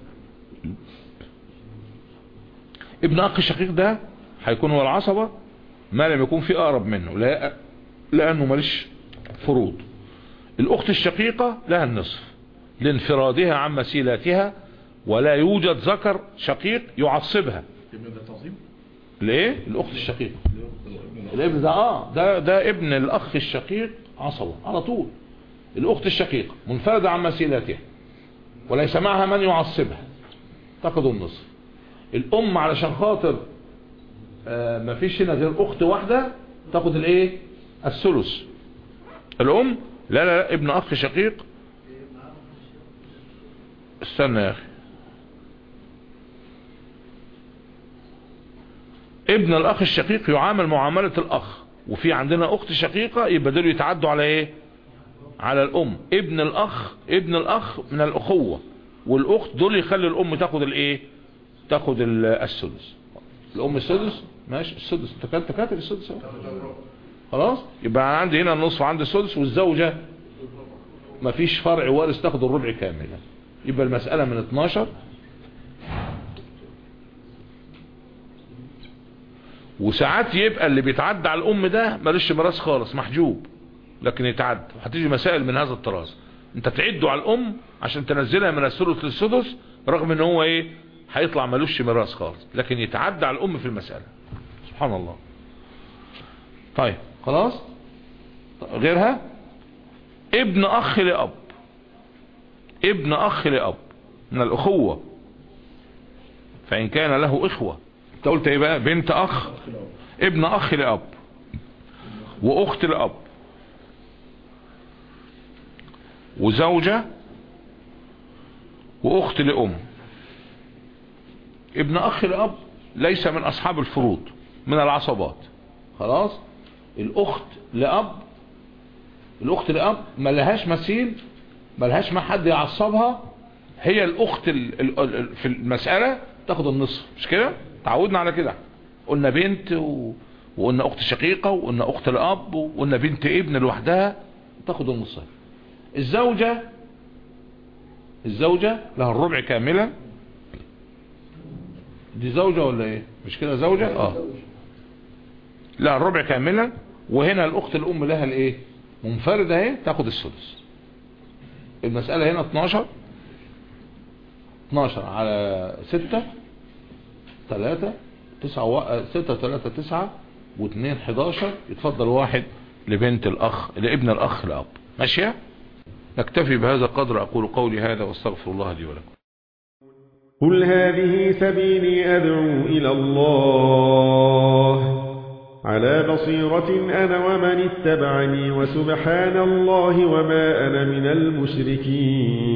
ابن اخ الشقيق ده هيكون هو العصبة ما لم يكون في اقرب منه لا لانه مالش فروض الاخت الشقيقة لها النصف لانفرادها عن مسيلاتها ولا يوجد ذكر شقيق يعصبها يبقى ده تعظيم ليه الاخت الشقيقة ابن الابن ده اه ده ده ابن الاخ الشقيق عصبة على طول الاخت الشقيقة منفردة عن مسيلاتها وليس معها من يعصبها تاخد النصف الام علشان خاطر آه مفيش هنا غير اخت واحدة تاخد الايه الثلث الام لا لا لا ابن اخ شقيق استنى يا اخي ابن الاخ الشقيق يعامل معاملة الاخ وفي عندنا اخت شقيقة يبقى دول يتعدوا على ايه على الام ابن الاخ ابن الاخ من الاخوة والاخت دول يخلي الام تاخد الايه تاخد ال- السدس الام السدس ماشي السدس انت كاتب كاتب السدس اهو خلاص يبقى أنا عندي هنا النصف عندي السدس والزوجة مفيش فرع وارث تاخد الربع كاملا يبقى المسألة من 12 وساعات يبقى اللي بيتعدى على الام ده مالوش ميراث خالص محجوب لكن يتعدى هتيجي مسائل من هذا الطراز انت تعده على الام عشان تنزلها من الثلث للسدس رغم ان هو ايه هيطلع مالوش ميراث خالص لكن يتعدى على الام في المسألة سبحان الله طيب خلاص غيرها ابن اخ لاب ابن اخ لاب من الاخوة فان كان له اخوة انت قلت ايه بقى بنت اخ ابن اخ لاب واخت لاب وزوجة واخت لام ابن اخ لاب ليس من اصحاب الفروض من العصبات خلاص الاخت لاب الاخت لاب ما لهاش مثيل ما لهاش ما حد يعصبها هي الاخت ال ال ال في المسألة تاخد النصف مش كده تعودنا على كده قلنا بنت و... وقلنا اخت شقيقة وقلنا اخت الاب وقلنا بنت ابن لوحدها تاخد النصف الزوجة الزوجة لها الربع كاملا دي زوجة ولا ايه مش كده زوجة اه لها الربع كاملا وهنا الاخت الام لها الايه منفردة اهي تاخد السدس المسألة هنا 12 12 على 6 3 9 و... 6 3 9 و2 11 يتفضل واحد لبنت الاخ لابن الاخ لاب ماشيه نكتفي بهذا القدر اقول قولي هذا واستغفر الله لي ولكم قل هذه سبيلي أدعو إلى الله على بصيرة أنا ومن اتبعني وسبحان الله وما أنا من المشركين